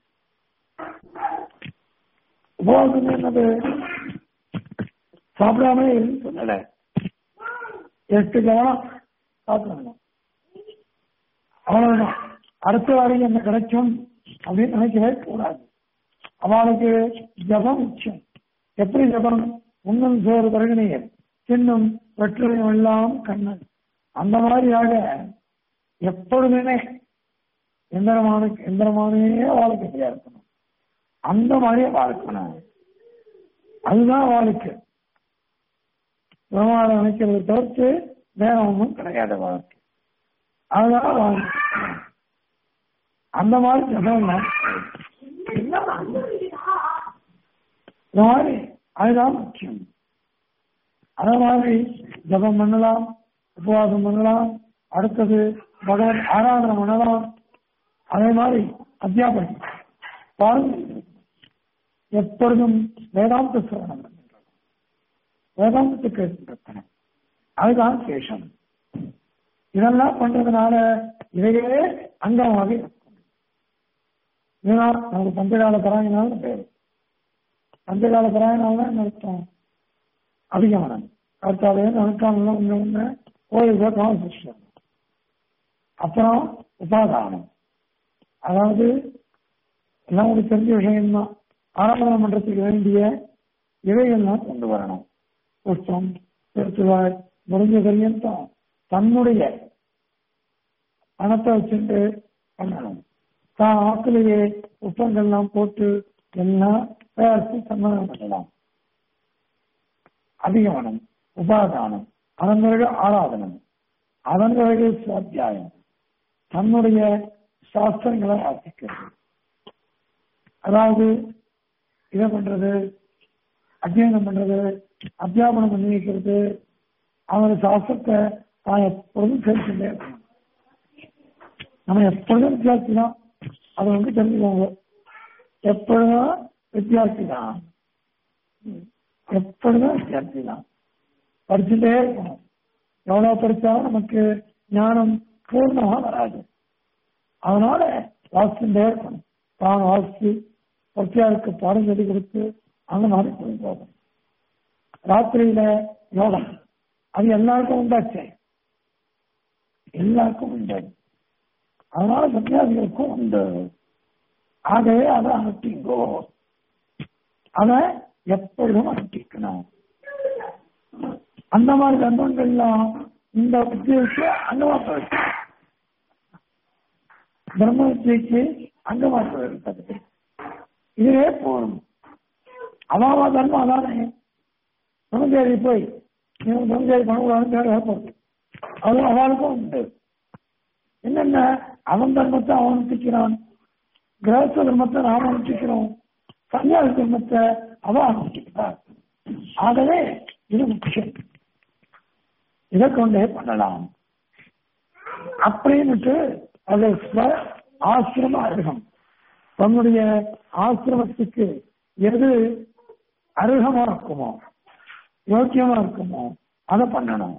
உபவாசம் என்னது சாப்பிடாம இருந்து சொல்லல எட்டு கவனம் சாப்பிடணும் அவ்வளவுதான் அடுத்த வரைக்கும் என்ன கிடைக்கும் அப்படின்னு நினைக்கவே கூடாது அவளுக்கு ஜபம் முக்கியம் எப்படி ஜபம் உண்ணும் சோறு பருகினையர் தின்னும் வெற்றிலையும் எல்லாம் கண்ணன் அந்த மாதிரியாக எப்பொழுதுமே எந்திரமான எந்திரமானே வாழ்க்கை சரியா இருக்கணும் அந்த மாதிரியே வாழ்க்கணும் அதுதான் வாழ்க்கை பிரமாணம் நினைக்கிறத தவிர்த்து வேற ஒன்றும் கிடையாது வாழ்க்கை அதுதான் வாழ்க்கை அந்த மாதிரி ஜபம் இந்த மாதிரி அதுதான் முக்கியம் அதே மாதிரி ஜபம் பண்ணலாம் உபவாசம் பண்ணலாம் அடுத்தது பகவத் ஆராதனை பண்ணலாம் அதே மாதிரி அத்தியாபனம் பாருங்க எப்பொழுதும் வேதாந்த சிரவணம் பண்ணுகிறோம் வேதாந்தத்துக்கு இருக்கணும் அதுதான் சேஷம் இதெல்லாம் பண்றதுனால இவைகளே அங்கமாக இருக்கும் இதுதான் நமக்கு பஞ்சகால பராயணாலும் பேரு பஞ்சகால பராயணால் தான் அர்த்தம் அதிகமானது அடுத்தாலே அனுஷ்டானம் ஒன்று ஒன்று கோயிலுக்கு கான்செப்ஷன் அப்புறம் உபாதானம் அதாவது எல்லாம் உங்களுக்கு தெரிஞ்ச விஷயம்தான் ஆராதனை பண்றதுக்கு வேண்டிய இவைகள்லாம் கொண்டு வரணும் புஷ்பம் திருத்துவாய் முடிஞ்ச பரியந்தம் தன்னுடைய பணத்தை வச்சுட்டு பண்ணணும் தான் ஆக்கிலேயே புஷ்பங்கள்லாம் போட்டு எல்லாம் தயாரித்து சம்மதம் பண்ணலாம் அதிகமனம் உபாதானம் அதன் பிறகு ஆராதனம் அதன் பிறகு சுவாத்தியாயம் தன்னுடைய சாஸ்திரங்களை வாசிக்கிறது அதாவது இதை பண்றது அத்தியனம் பண்றது அத்தியாபனம் பண்ணி வைக்கிறது அவனோட சாஸ்திரத்தை தான் எப்பொழுதும் சேர்த்துட்டே இருக்கணும் நம்ம எப்பொழுதும் வித்தியார்த்தி தான் அதை வந்து தெரிஞ்சுக்கோங்க எப்பொழுதும் வித்தியார்த்தி தான் எப்பொழுதும் வித்தியார்த்தி தான் படிச்சுட்டே இருக்கணும் எவ்வளவு படிச்சாலும் நமக்கு ஞானம் பூர்ணமா வராது அதனால வாசிச்சுட்டே இருக்கணும் தான் வாசிச்சு பத்தியாருக்கு பாடம் சொல்லி கொடுத்து அந்த மாதிரி கொண்டு போகணும் ராத்திரியில யோகம் அது எல்லாருக்கும் உண்டாச்சே எல்லாருக்கும் உண்டு அதனால சன்னியாசிகளுக்கும் உண்டு ஆகவே அதை அனுப்பிங்கோ அதை எப்பொழுதும் அனுப்பிக்கணும் அந்த மாதிரி தர்மங்கள்லாம் இந்த வித்தியக்கு அங்கமாக்க இருக்கு பிரம்ம வித்தியக்கு அங்கமாக்க இருப்பது இதுவே போதும் அவாவா தர்மம் அதானே பிரம்மச்சாரி போய் நீங்க பிரம்மச்சாரி பண்ணக்கூடாதுன்னு பேர் போகுது அது அவளுக்கும் உண்டு என்னென்ன அவன் தர்மத்தை அவன் அனுப்பிக்கிறான் கிரகஸ்த தர்மத்தை நாம் அனுப்பிக்கிறோம் சன்னியாசி தர்மத்தை அவன் அனுப்பிக்கிறார் ஆகவே இது முக்கியம் இதை கொண்டே பண்ணலாம் அப்படின்னுட்டு அது ஸ்வ ஆசிரம அருகம் தன்னுடைய ஆசிரமத்துக்கு எது அருகமா இருக்குமோ யோக்கியமா இருக்குமோ அதை பண்ணணும்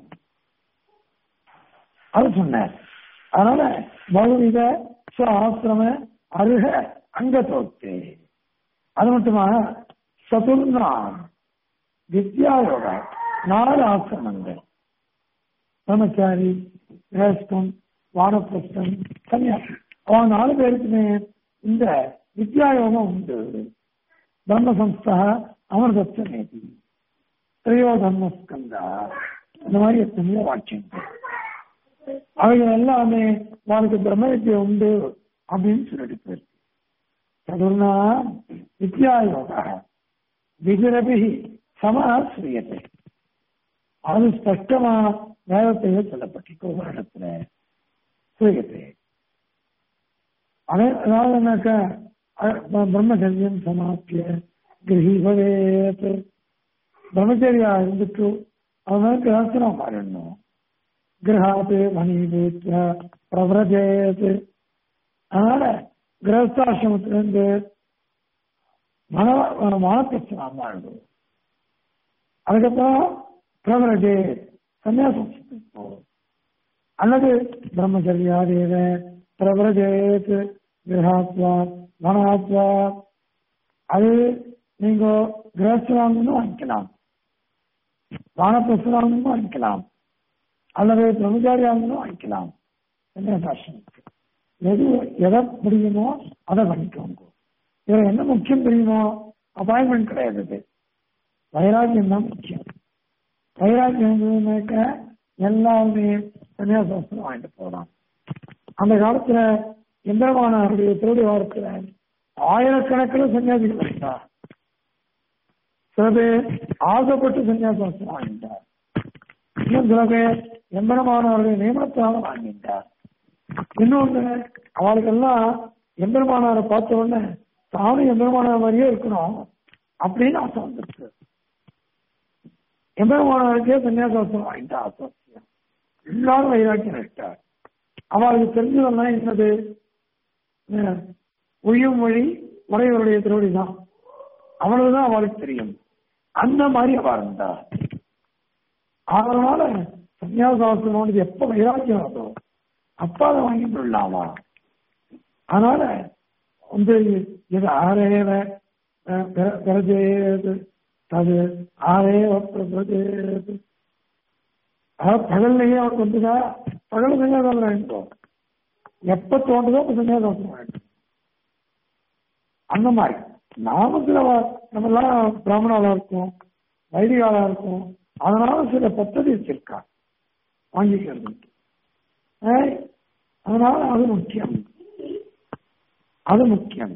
அது சொன்னார் அதனால பௌவித ஸ்வ ஆசிரம அருக அங்க தோத்து அது மட்டுமா சதுர்ணா வித்யாயோக நாலு ஆசிரமங்கள் பிரம்மச்சாரி கிரகஸ்தம் வானப்பிரஸ்தம் சன்னியாசி அவன் நாலு பேருக்குமே இந்த வித்யாயோகம் உண்டு பிரம்ம சம்ஸ்தா அமிர்தத்த நேதி திரையோ தர்மஸ்கந்தா இந்த மாதிரி எத்தனையோ வாக்கியங்கள் அவைகள் எல்லாமே வாழ்க்கை பிரம்ம வித்யா உண்டு அப்படின்னு சொல்லிட்டு போயிருக்கு சதுர்ணா வித்யாயோக விகிரபி சமாசிரியத்தை அது ஸ்பஷ்டமா வேதத்தையே சொல்லப்பட்டிருக்கு ஒரு இடத்துல சுயத்தை அதே அதாவது என்னக்கா பிரம்மச்சரியம் சமாப்பிய கிரகி பவேத் பிரம்மச்சரியா இருந்துட்டு அவன் கிரகஸ்தனம் மாறிடணும் கிரகாத்து மணிபூத்த பிரபரஜேத் அதனால கிரகஸ்தாசிரமத்திலிருந்து மன மனப்பிரச்சனை மாறிடும் அதுக்கப்புறம் பிரபரஜே சன்னியாசம் போகும் அல்லது பிரம்மச்சரியாதேவ பிரபரஜேத் கிரகாத்வா வனாத்வா அது நீங்க கிரகஸ்தராங்கன்னு வாங்கிக்கலாம் வானப்பிரசராங்கன்னு வாங்கிக்கலாம் அல்லது பிரம்மச்சாரியாங்கன்னு வாங்கிக்கலாம் சன்னியாசாசிரமத்துக்கு எது எதை முடியுமோ அதை பண்ணிக்கோங்க இதுல என்ன முக்கியம் தெரியுமோ அப்பாயின்மெண்ட் கிடையாது இது வைராக்கியம் தான் முக்கியம் வைராக்கியம் எல்லாருமே சன்னியாசாஸ்திரம் வாங்கிட்டு போகலாம் அந்த காலத்துல எந்திரமானவருடைய திருடி வாரத்துல ஆயிரக்கணக்கில் சன்னியாசிகள் இருந்தார் சில பேர் ஆசைப்பட்டு சன்னியாசாஸ்திரம் வாங்கிட்டார் இன்னும் சில பேர் எம்பெருமானவருடைய நியமனத்தினால வாங்கிட்டார் இன்னொன்று அவளுக்கெல்லாம் எம்பெருமானவரை பார்த்த உடனே தானும் எம்பெருமானவர் மாதிரியே இருக்கணும் அப்படின்னு ஆசை வந்துருச்சு எம்பெருமானவருக்கே சன்னியாசாஸ்திரம் வாங்கிட்டா ஆசாசியம் எல்லாரும் வைராக்கியம் நட்டார் அவளுக்கு தெரிஞ்சதெல்லாம் என்னது ஒய்யும் மொழி உடையவருடைய திருவடி தான் அவ்வளவுதான் அவளுக்கு தெரியும் அந்த மாதிரி அவ இருந்தா அதனால சன்னியாசாசனோடு எப்ப வைராக்கியம் வருதோ அப்ப அதை வாங்கிட்டு விடலாமா அதனால வந்து இது ஆரேவ பிரஜேது அது ஆரேவ பிரஜேது அதாவது பகல்லையே அவனுக்கு வந்துதா பகல் சன்னியாசம் வேண்டும் எப்ப தோன்றதோ அப்ப சன்னியாசம் வேண்டும் அந்த மாதிரி நாம சில நம்ம எல்லாம் பிராமணாலா இருக்கும் வைதிகாலா இருக்கும் அதனால சில பத்ததி வச்சிருக்கா வாங்கிக்கிறது ஏய், அதனால அது முக்கியம் அது முக்கியம்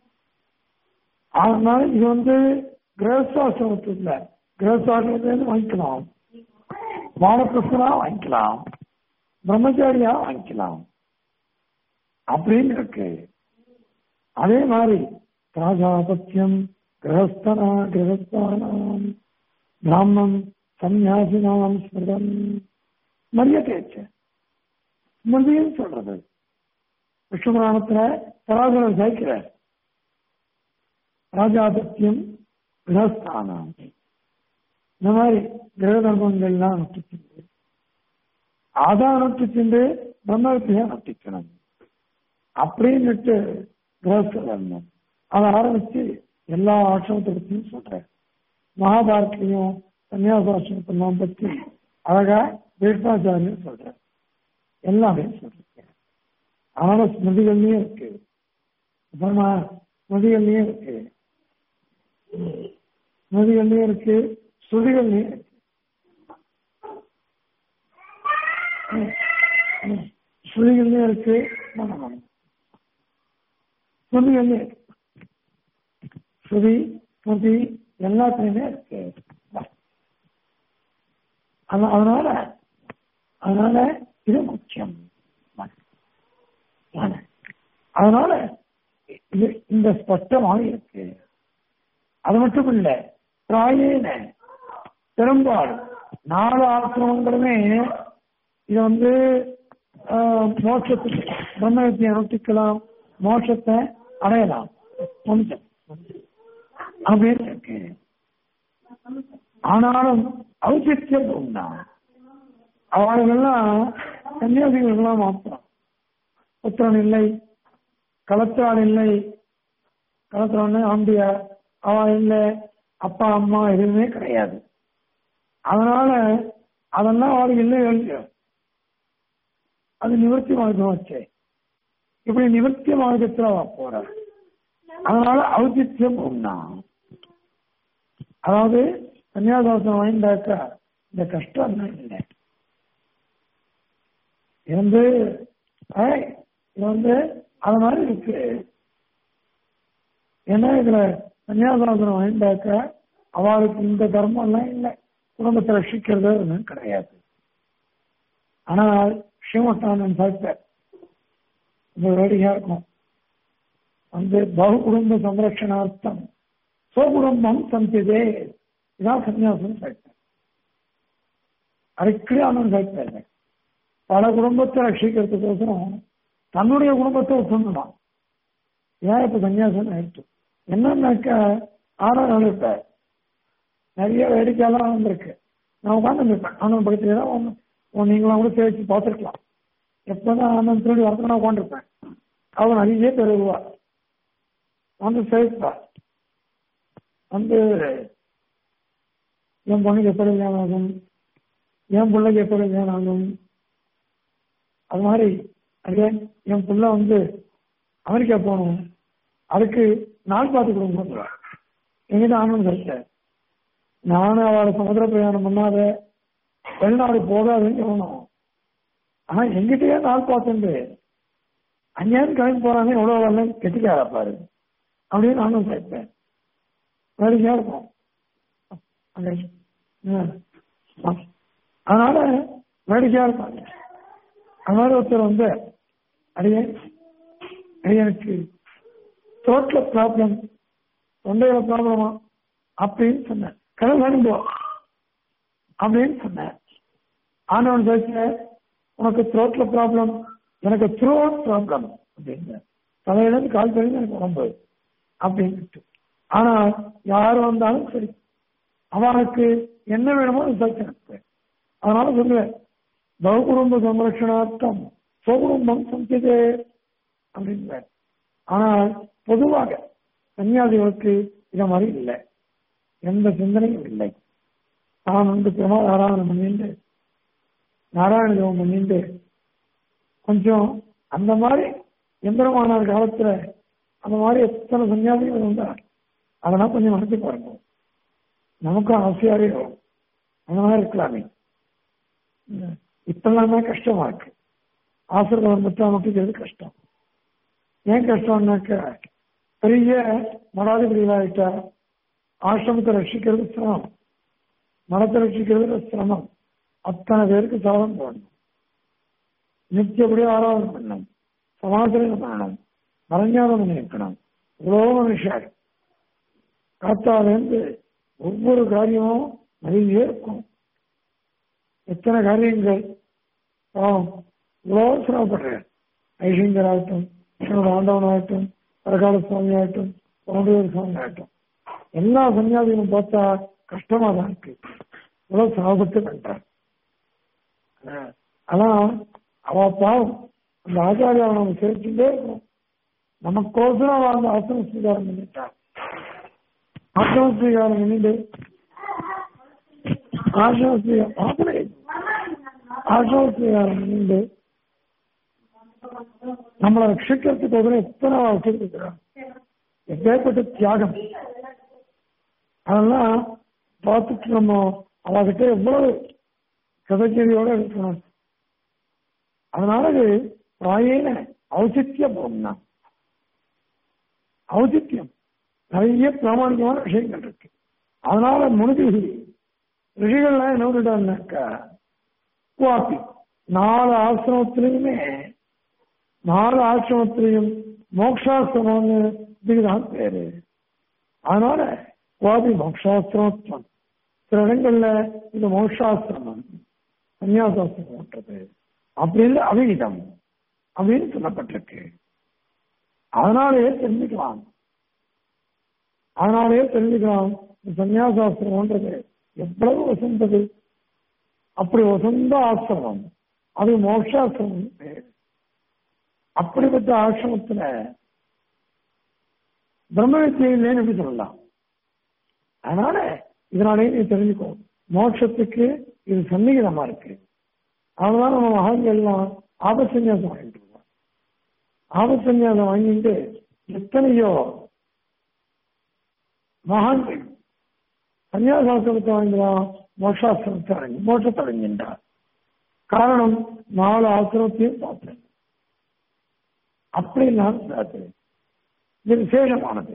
அதனால இது வந்து கிரகஸ்தாசிரமத்து இல்ல கிரகஸ்தாசிரமத்திலிருந்து வாங்கிக்கலாம் வானப்பிரசனா வாங்கிக்கலாம் பிரம்மச்சாரியா வாங்கிக்கலாம் அப்படின்னு இருக்கு அதே மாதிரி பிராஜாபத்தியம் கிரகஸ்தனா கிரகஸ்தானாம் பிராமணம் சன்னியாசினாம் ஸ்மிருதம் மரியதேச்சு ஸ்மிருதின்னு சொல்றது விஷ்ணு புராணத்துல பராசரன் சேர்க்கிறார் ராஜாபத்தியம் கிரகஸ்தானம் இந்த மாதிரி கிரக தர்மங்கள்லாம் அனுஷ்டிச்சுண்டு அதை அனுஷ்டிச்சுண்டு பிரம்மவித்தியை அனுஷ்டிக்கணும் அப்படின்னுட்டு கிரகஸ்த தர்மம் அதை ஆரம்பிச்சு எல்லா ஆசிரமத்தை பத்தியும் சொல்றேன் மகாபாரத்லையும் சன்னியாசாசிரமத்தெல்லாம் பத்தி அழகா வேட்பாச்சாரியம் சொல்றேன் எல்லாமே சொல்லிருக்கேன் அதனால ஸ்மிருதிகள்லயும் இருக்கு அப்புறமா ஸ்மிருதிகள்லயும் இருக்கு ஸ்மிருதிகள்லயும் இருக்கு ஸ்ருதிகள்லயும் இருக்கு ஸ்ருதிகள்லயும் இருக்கு ஸ்மிருதிகள்லயும் இருக்கு ஸ்ருதி ஸ்மிருதி எல்லாத்துலயுமே இருக்கு அத- அதனால அதனால இது முக்கியம் அதனால இது இந்த ஸ்பஷ்டமாக இருக்கு அது மட்டும் இல்ல பிராயேன பெரும்பாலும் நாலு ஆசிரமங்களுமே இது வந்து ஆஹ், மோட்சத்துக்கு பிரம்மத்தை அனுஷ்டிக்கலாம் மோட்சத்தை அடையலாம் கொஞ்சம் அப்படின்னு இருக்கு ஆனாலும் ஔசித்யம் உண்டா அவர்களெல்லாம் சன்னியாசிகளுக்கெல்லாம் மாத்திரம் புத்திரன் இல்லை களத்திரால் இல்லை களத்திரால் ஆம்பியா அவன் இல்லை அப்பா அம்மா எதுவுமே கிடையாது அதனால அதெல்லாம் அவருக்கு இல்லை இல்லையோ அது நிவர்த்தி மார்க்கம் வச்சே இப்படி நிவர்த்தி மார்க்கத்துல அவ போற அதனால ஔசித்யம் உண்டா அதாவது சன்னியாசாசனம் வாய்ந்தாக்கா இந்த கஷ்டம் தான் இல்லை இது வந்து ஏய், இது வந்து அது மாதிரி இருக்கு ஏன்னா இதுல சன்னியாசாசனம் வாய்ந்தாக்கா அவளுக்கு இந்த தர்மம் எல்லாம் இல்லை குடும்பத்தை ரட்சிக்கிறது ஒண்ணும் கிடையாது ஆனால் ஸ்ரீமட்டானன் சாப்பிட்டார் இது வேடிக்கையா இருக்கும் வந்து பகு குடும்ப சம்ரட்சணார்த்தம் சுகுடும்பம் சந்திதே இதான் சன்னியாசம் சாப்பிட்டார் அடிக்கடி ஆனந்த் சாப்பிட்டார் பல குடும்பத்தை ரட்சிக்கிறதுக்கோசரம் தன்னுடைய குடும்பத்தை ஒத்துணுமா ஏன் இப்ப சன்னியாசம் ஆயிடுச்சு என்னன்னாக்கா ஆறாம் இப்ப நிறைய வேடிக்கையெல்லாம் வந்திருக்கு நான் உட்காந்து இருப்பேன் ஆனந்த் பக்கத்துல தான் ஒண்ணு- ஒண்ணு நீங்களாம் கூட பேசி பார்த்துருக்கலாம் எப்பதான் ஆனந்த் திருடி வரது நான் உட்காந்துருப்பேன் அவன் நிறைய பேர் வருவா வந்து சேர்ப்பா வந்து என் பொண்ணுக்கு எப்படி கல்யாணம் ஆகும் என் பிள்ளைக்கு எப்படி கல்யாணம் ஆகும் அது மாதிரி அதே என் பிள்ளை வந்து அமெரிக்கா போகணும் அதுக்கு நாள் பார்த்து கொடுங்க எங்கிட்ட ஆனந்தம் கிடைச்ச நானும் அவளை சமுதிர பிரயாணம் பண்ணாத வெளிநாடு போகாதுன்னு சொல்லணும் ஆனா எங்கிட்டயே நாள் பார்த்துட்டு அங்கேயும் கிளம்பி போறாங்க எவ்வளவு வரல கெட்டிக்காரா பாரு அப்படின்னு நானும் கேட்பேன் வேடிக்கையா இருக்கும் அங்க, ஆ. அதனால வேடிக்கையா இருப்பாங்க அது மாதிரி ஒருத்தர் வந்து அடியே அடியனுக்கு தோட்டில் ப்ராப்ளம் தொண்டையில ப்ராப்ளமா அப்படின்னு சொன்னேன் கடல் வேணும்போ அப்படின்னு சொன்னேன் ஆனவன் பேச உனக்கு த்ரோட்ல ப்ராப்ளம் எனக்கு த்ரோட் ப்ராப்ளம் அப்படின்னு தலையிலேருந்து கால் தெரிஞ்சு எனக்கு உடம்பு அப்படின்ட்டு ஆனா யார் வந்தாலும் சரி அவனுக்கு என்ன வேணுமோ அது பிரச்சனை இருக்கு. அதனால சொல்லுவேன் பகுகுடும்ப சம்ரட்சணார்த்தம் சுகுடும்பம் சந்திதே அப்படின்றார் ஆனால் பொதுவாக சன்னியாசிகளுக்கு இத மாதிரி இல்லை எந்த சிந்தனையும் இல்லை தான் வந்து பிரமா ஆராதனம் பண்ணிட்டு நாராயண ஜெபம் பண்ணிட்டு கொஞ்சம் அந்த மாதிரி எந்திரமானார் காலத்துல அந்த மாதிரி எத்தனை சன்னியாசிகள் வந்தார் அதெல்லாம் கொஞ்சம் நடத்தி பாருங்க நமக்கும் ஆசையாவே வரும் அந்த மாதிரி இருக்கலாமே இப்பெல்லாம் தான் கஷ்டமா இருக்கு ஆசிரியர் மட்டும் அமைக்கிறது கஷ்டம் ஏன் கஷ்டம்னாக்க பெரிய மடாதிபதிகளாயிட்டா ஆசிரமத்தை ரட்சிக்கிறது சிரமம் மனத்தை ரட்சிக்கிறது சிரமம் அத்தனை பேருக்கு சாதம் போடணும் நித்தியப்படி ஆராதனை பண்ணணும் சமாதானம் பண்ணணும் மரஞ்ஞானம் பண்ணி வைக்கணும் இவ்வளோ மனுஷார் காத்தாலேருந்து ஒவ்வொரு காரியமும் நிறைய இருக்கும் எத்தனை காரியங்கள் பாவம் இவ்வளோ சிரமப்படுறேன் ஐசிங்கர் ஆகட்டும் என்னோட ஆண்டவனாகட்டும் பரகால சுவாமி ஆகட்டும் பவுண்டேர் சுவாமி ஆகட்டும் எல்லா சன்னியாசிகளும் பார்த்தா கஷ்டமா தான் இருக்கு இவ்வளவு சிரமப்பட்டு பண்ணிட்டார் ஆனா அவ பாவம் அந்த ஆச்சாரியாவை நம்ம சேர்த்துட்டே இருக்கணும் நமக்கோசரம் அவ அந்த ஆசிரம ஸ்வீகாரம் பண்ணிட்டார் ஆசிரம ஸ்வீகாரம் பண்ணிட்டு ஆசிரம ஸ்வீகாரம் ஆசிரம ஸ்வீகாரம் பண்ணிட்டு நம்மளை ரட்சிக்கிறதுக்கு உடனே எத்தனை வச்சிருக்கிறான் எப்பேற்பட்ட தியாகம் அதெல்லாம் பார்த்துட்டு நம்ம அவகிட்ட எவ்வளவு கதச்செடியோட இருக்கணும் அதனால அது பிராயேன ஔசித்ய போம்னா ஔசித்யம் நிறைய பிராமணிகமான விஷயங்கள் இருக்கு அதனால முனிதி ரிஷிகள்லாம் என்ன பண்ணிட்டாருனாக்கா குவாப்பி நாலு ஆசிரமத்திலையுமே நாலு ஆசிரமத்திலையும் மோக்ஷாசிரமம்னு இதுக்குதான் பேரு அதனால குவாபி மோக்ஷாசிரமத்துவம் சில இடங்கள்ல இது மோக்ஷாசிரமம் சன்னியாசாசிரமன்றது அப்படின்னு அவிகிதம் அப்படின்னு சொல்லப்பட்டிருக்கு அதனாலேயே தெரிஞ்சுக்கலாம் அதனாலேயே தெரிஞ்சுக்கலாம் சன்னியாசாசிரமன்றது எவ்வளவு வசந்தது அப்படி வசந்த ஆசிரமம் அது மோட்சாசிரமம் பேர் அப்படிப்பட்ட ஆசிரமத்துல பிரம்ம வித்தியை இல்லைன்னு எப்படி சொல்லலாம் அதனால இதனாலேயே நீ தெரிஞ்சுக்கோ மோட்சத்துக்கு இது சன்னிகிதமா இருக்கு அதனால நம்ம மகான்கள்லாம் ஆபசன்யாசம் வாங்கிட்டு இருக்கோம் ஆபசன்யாசம் வாங்கிட்டு எத்தனையோ மகான்கள் சன்னியாசாசிரமத்தை வாங்கிக்கலாம் மோட்சாசிரமத்தை வாங்கி மோட்சத்தை அடைஞ்சின்றார் காரணம் நாலு ஆசிரமத்தையும் பார்த்தேன் அப்படி நான் அது இது விசேஷமானது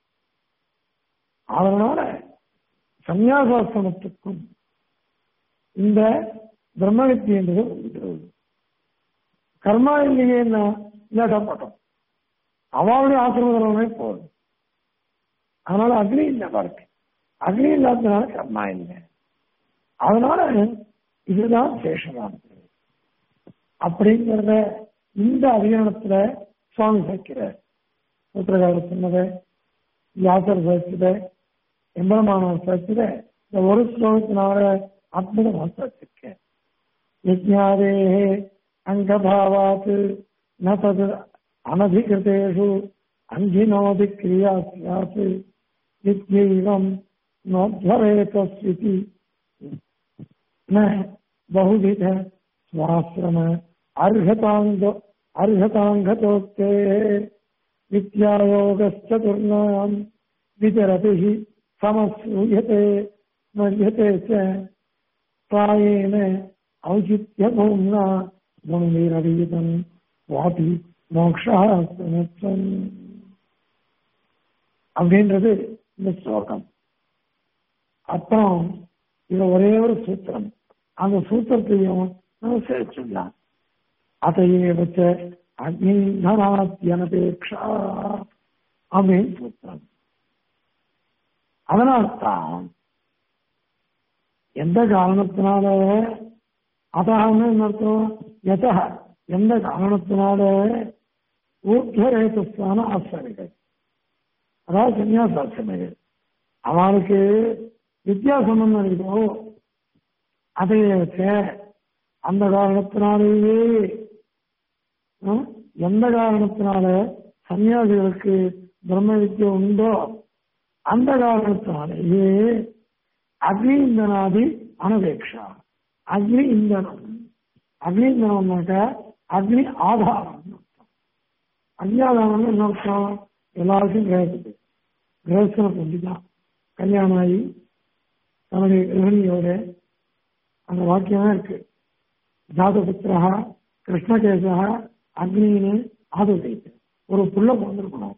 அதனால சந்நியாசாசிரமத்துக்கும் இந்த பிரம்ம வித்தியன்றது உண்டு கர்மா இல்லையேன்னா இல்லாட்டா போட்டோம் அவளுடைய ஆசிரமமே போதும் அதனால அக்னி இல்லை பாருங்க அக்னி இல்லாததுனால கர்மா இல்லை அதனால இதுதான் சேஷமானது அப்படிங்கிறத இந்த அதிகாரத்துல சுவாமி சேர்க்கிறார் சூத்திரகார சொன்னதை வியாசர் சேர்த்தத எம்பெருமானவர் சேர்த்தத இந்த ஒரு ஸ்லோகத்தினால அற்புதமா சேர்த்திருக்கேன் யஜ்ஞாதே அங்கபாவாத் ந தது அனதிகிருதேஷு அங்கினோதி கிரியா சியாத் வித்யைவம் நோத்வரேதஸ்விதி ந बहुविध स्वाश्रम अर्हतांग अर्हतांगतोक्ते विद्यायोगश्चतुर्णाम् विचरतिः समसूयते मध्यते च प्रायेण औचित्यभूम्ना गुणनिरवीतम् வாபி மோக்ஷா சமத்துவம் அப்படின்றது இந்த ஸ்லோகம் அப்புறம் இது ஒரே ஒரு சூத்திரம் அந்த சூத்திரத்தையும் நம்ம சேர்த்துடலாம் அதையே வச்ச அக்னி தனாத்தியனபேட்சா அப்படின்னு சூத்திரம் அதனால்தான் எந்த காரணத்தினால அதான்னு என்ன அர்த்தம் எத எந்த காரணத்தினால ஊர்துவரேதஸ்தான ஆசிரியர்கள் அதாவது சன்னியாசாசிரமிகள் அவனுக்கு வித்தியாசம் இருக்கோ அதை வச்ச அந்த காரணத்தினாலேயே ஆ, எந்த காரணத்தினால சன்னியாசிகளுக்கு பிரம்ம வித்யை உண்டோ அந்த காரணத்தினாலேயே அக்னி இந்தனாதி அனபேக்ஷா அக்னி இந்தனம் அக்னி இந்தனம்னாக்க அக்னி ஆதாரம் அக்னியாதாரம் என்ன அர்த்தம் எல்லாருக்கும் கிடையாது கிரகஸ்தனை புரிஞ்சுதான் கல்யாணம் ஆகி தன்னுடைய கிரகணியோட அந்த வாக்கியம் இருக்கு ஜாதபுத்திரா கிருஷ்ணகேசா அக்னின்னு ஆதரித்து ஒரு புள்ள பிறந்திருக்கணும்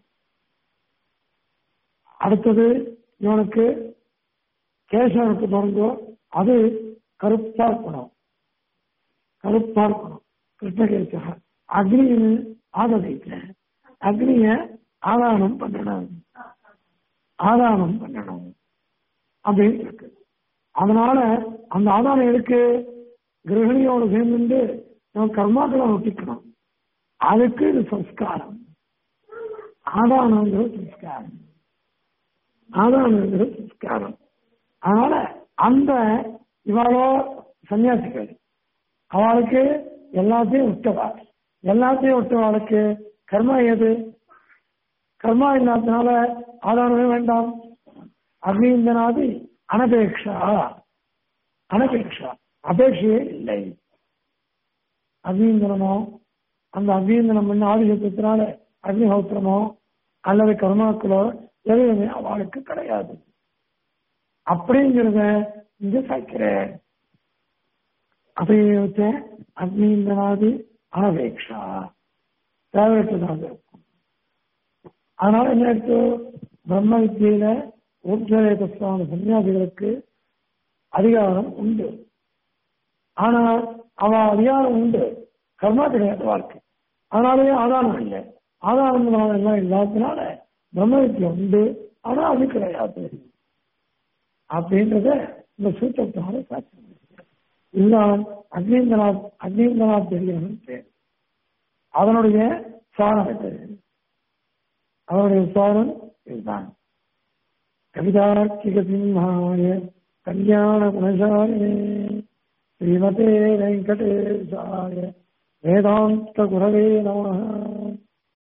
அடுத்தது இவனுக்கு கேசவனுக்கு பிறந்தோ அது கருப்பா இருக்கணும் கருப்பா இருக்கணும் கிருஷ்ணகேசா அக்னின்னு ஆதரித்த அக்னிய ஆதானம் பண்ணணும் ஆதானம் பண்ணணும் அப்படின்னு இருக்கு அதனால அந்த ஆதாரம் எதுக்கு கிரகணியோட சேர்ந்து நம்ம கர்மாக்களை ஒட்டிக்கணும் அதுக்கு இது சம்ஸ்காரம் ஆதானங்கிறது சம்ஸ்காரம் ஆதானங்கிறது சம்ஸ்காரம் அதனால அந்த இவாளோ சன்னியாசிகள் அவளுக்கு எல்லாத்தையும் விட்டவா எல்லாத்தையும் விட்டவாளுக்கு கர்மா ஏது கர்மா இல்லாதனால ஆதாரமே வேண்டாம் அக்னீந்தனாதி அனபேக்ஷா அனபேக்ஷா அபேட்சையே இல்லை அக்னீந்தனமோ அந்த அக்னீந்தனம் பண்ண ஆதிசத்தினால அக்னிஹோத்திரமோ அல்லது கர்மாக்களோ எதுவுமே அவளுக்கு கிடையாது அப்படிங்கிறத இங்க சாய்க்கிறேன் அதையே வச்ச அக்னீந்தனாதி அனபேக்ஷா தேவையற்றதாக இருக்கும் அதனால என்ன எடுத்து பிரம்ம வித்தியில ஊர்ஜவேதஸ்தான சன்னியாசிகளுக்கு அதிகாரம் உண்டு ஆனா அவ அதிகாரம் உண்டு கர்மா கிடையாது வாழ்க்கை அதனாலேயே ஆதாரம் இல்லை ஆதாரம் எல்லாம் இல்லாததுனால பிரம்ம வித்தியை உண்டு ஆனா அது கிடையாது அப்படின்றத இந்த சூத்திரத்தினால சாட்சி இதுதான் அக்னீந்திரநாத் அக்னீந்திரநாத் தெரிகிறவன் பேர் அதனுடைய சாரம் இது அவருடைய சாரம் இதுதான் கவிதார்க்கிக சிம்ஹாய கல்யாண குணசாலினே ஸ்ரீமதே வெங்கடேசாய வேதாந்த குரவே நம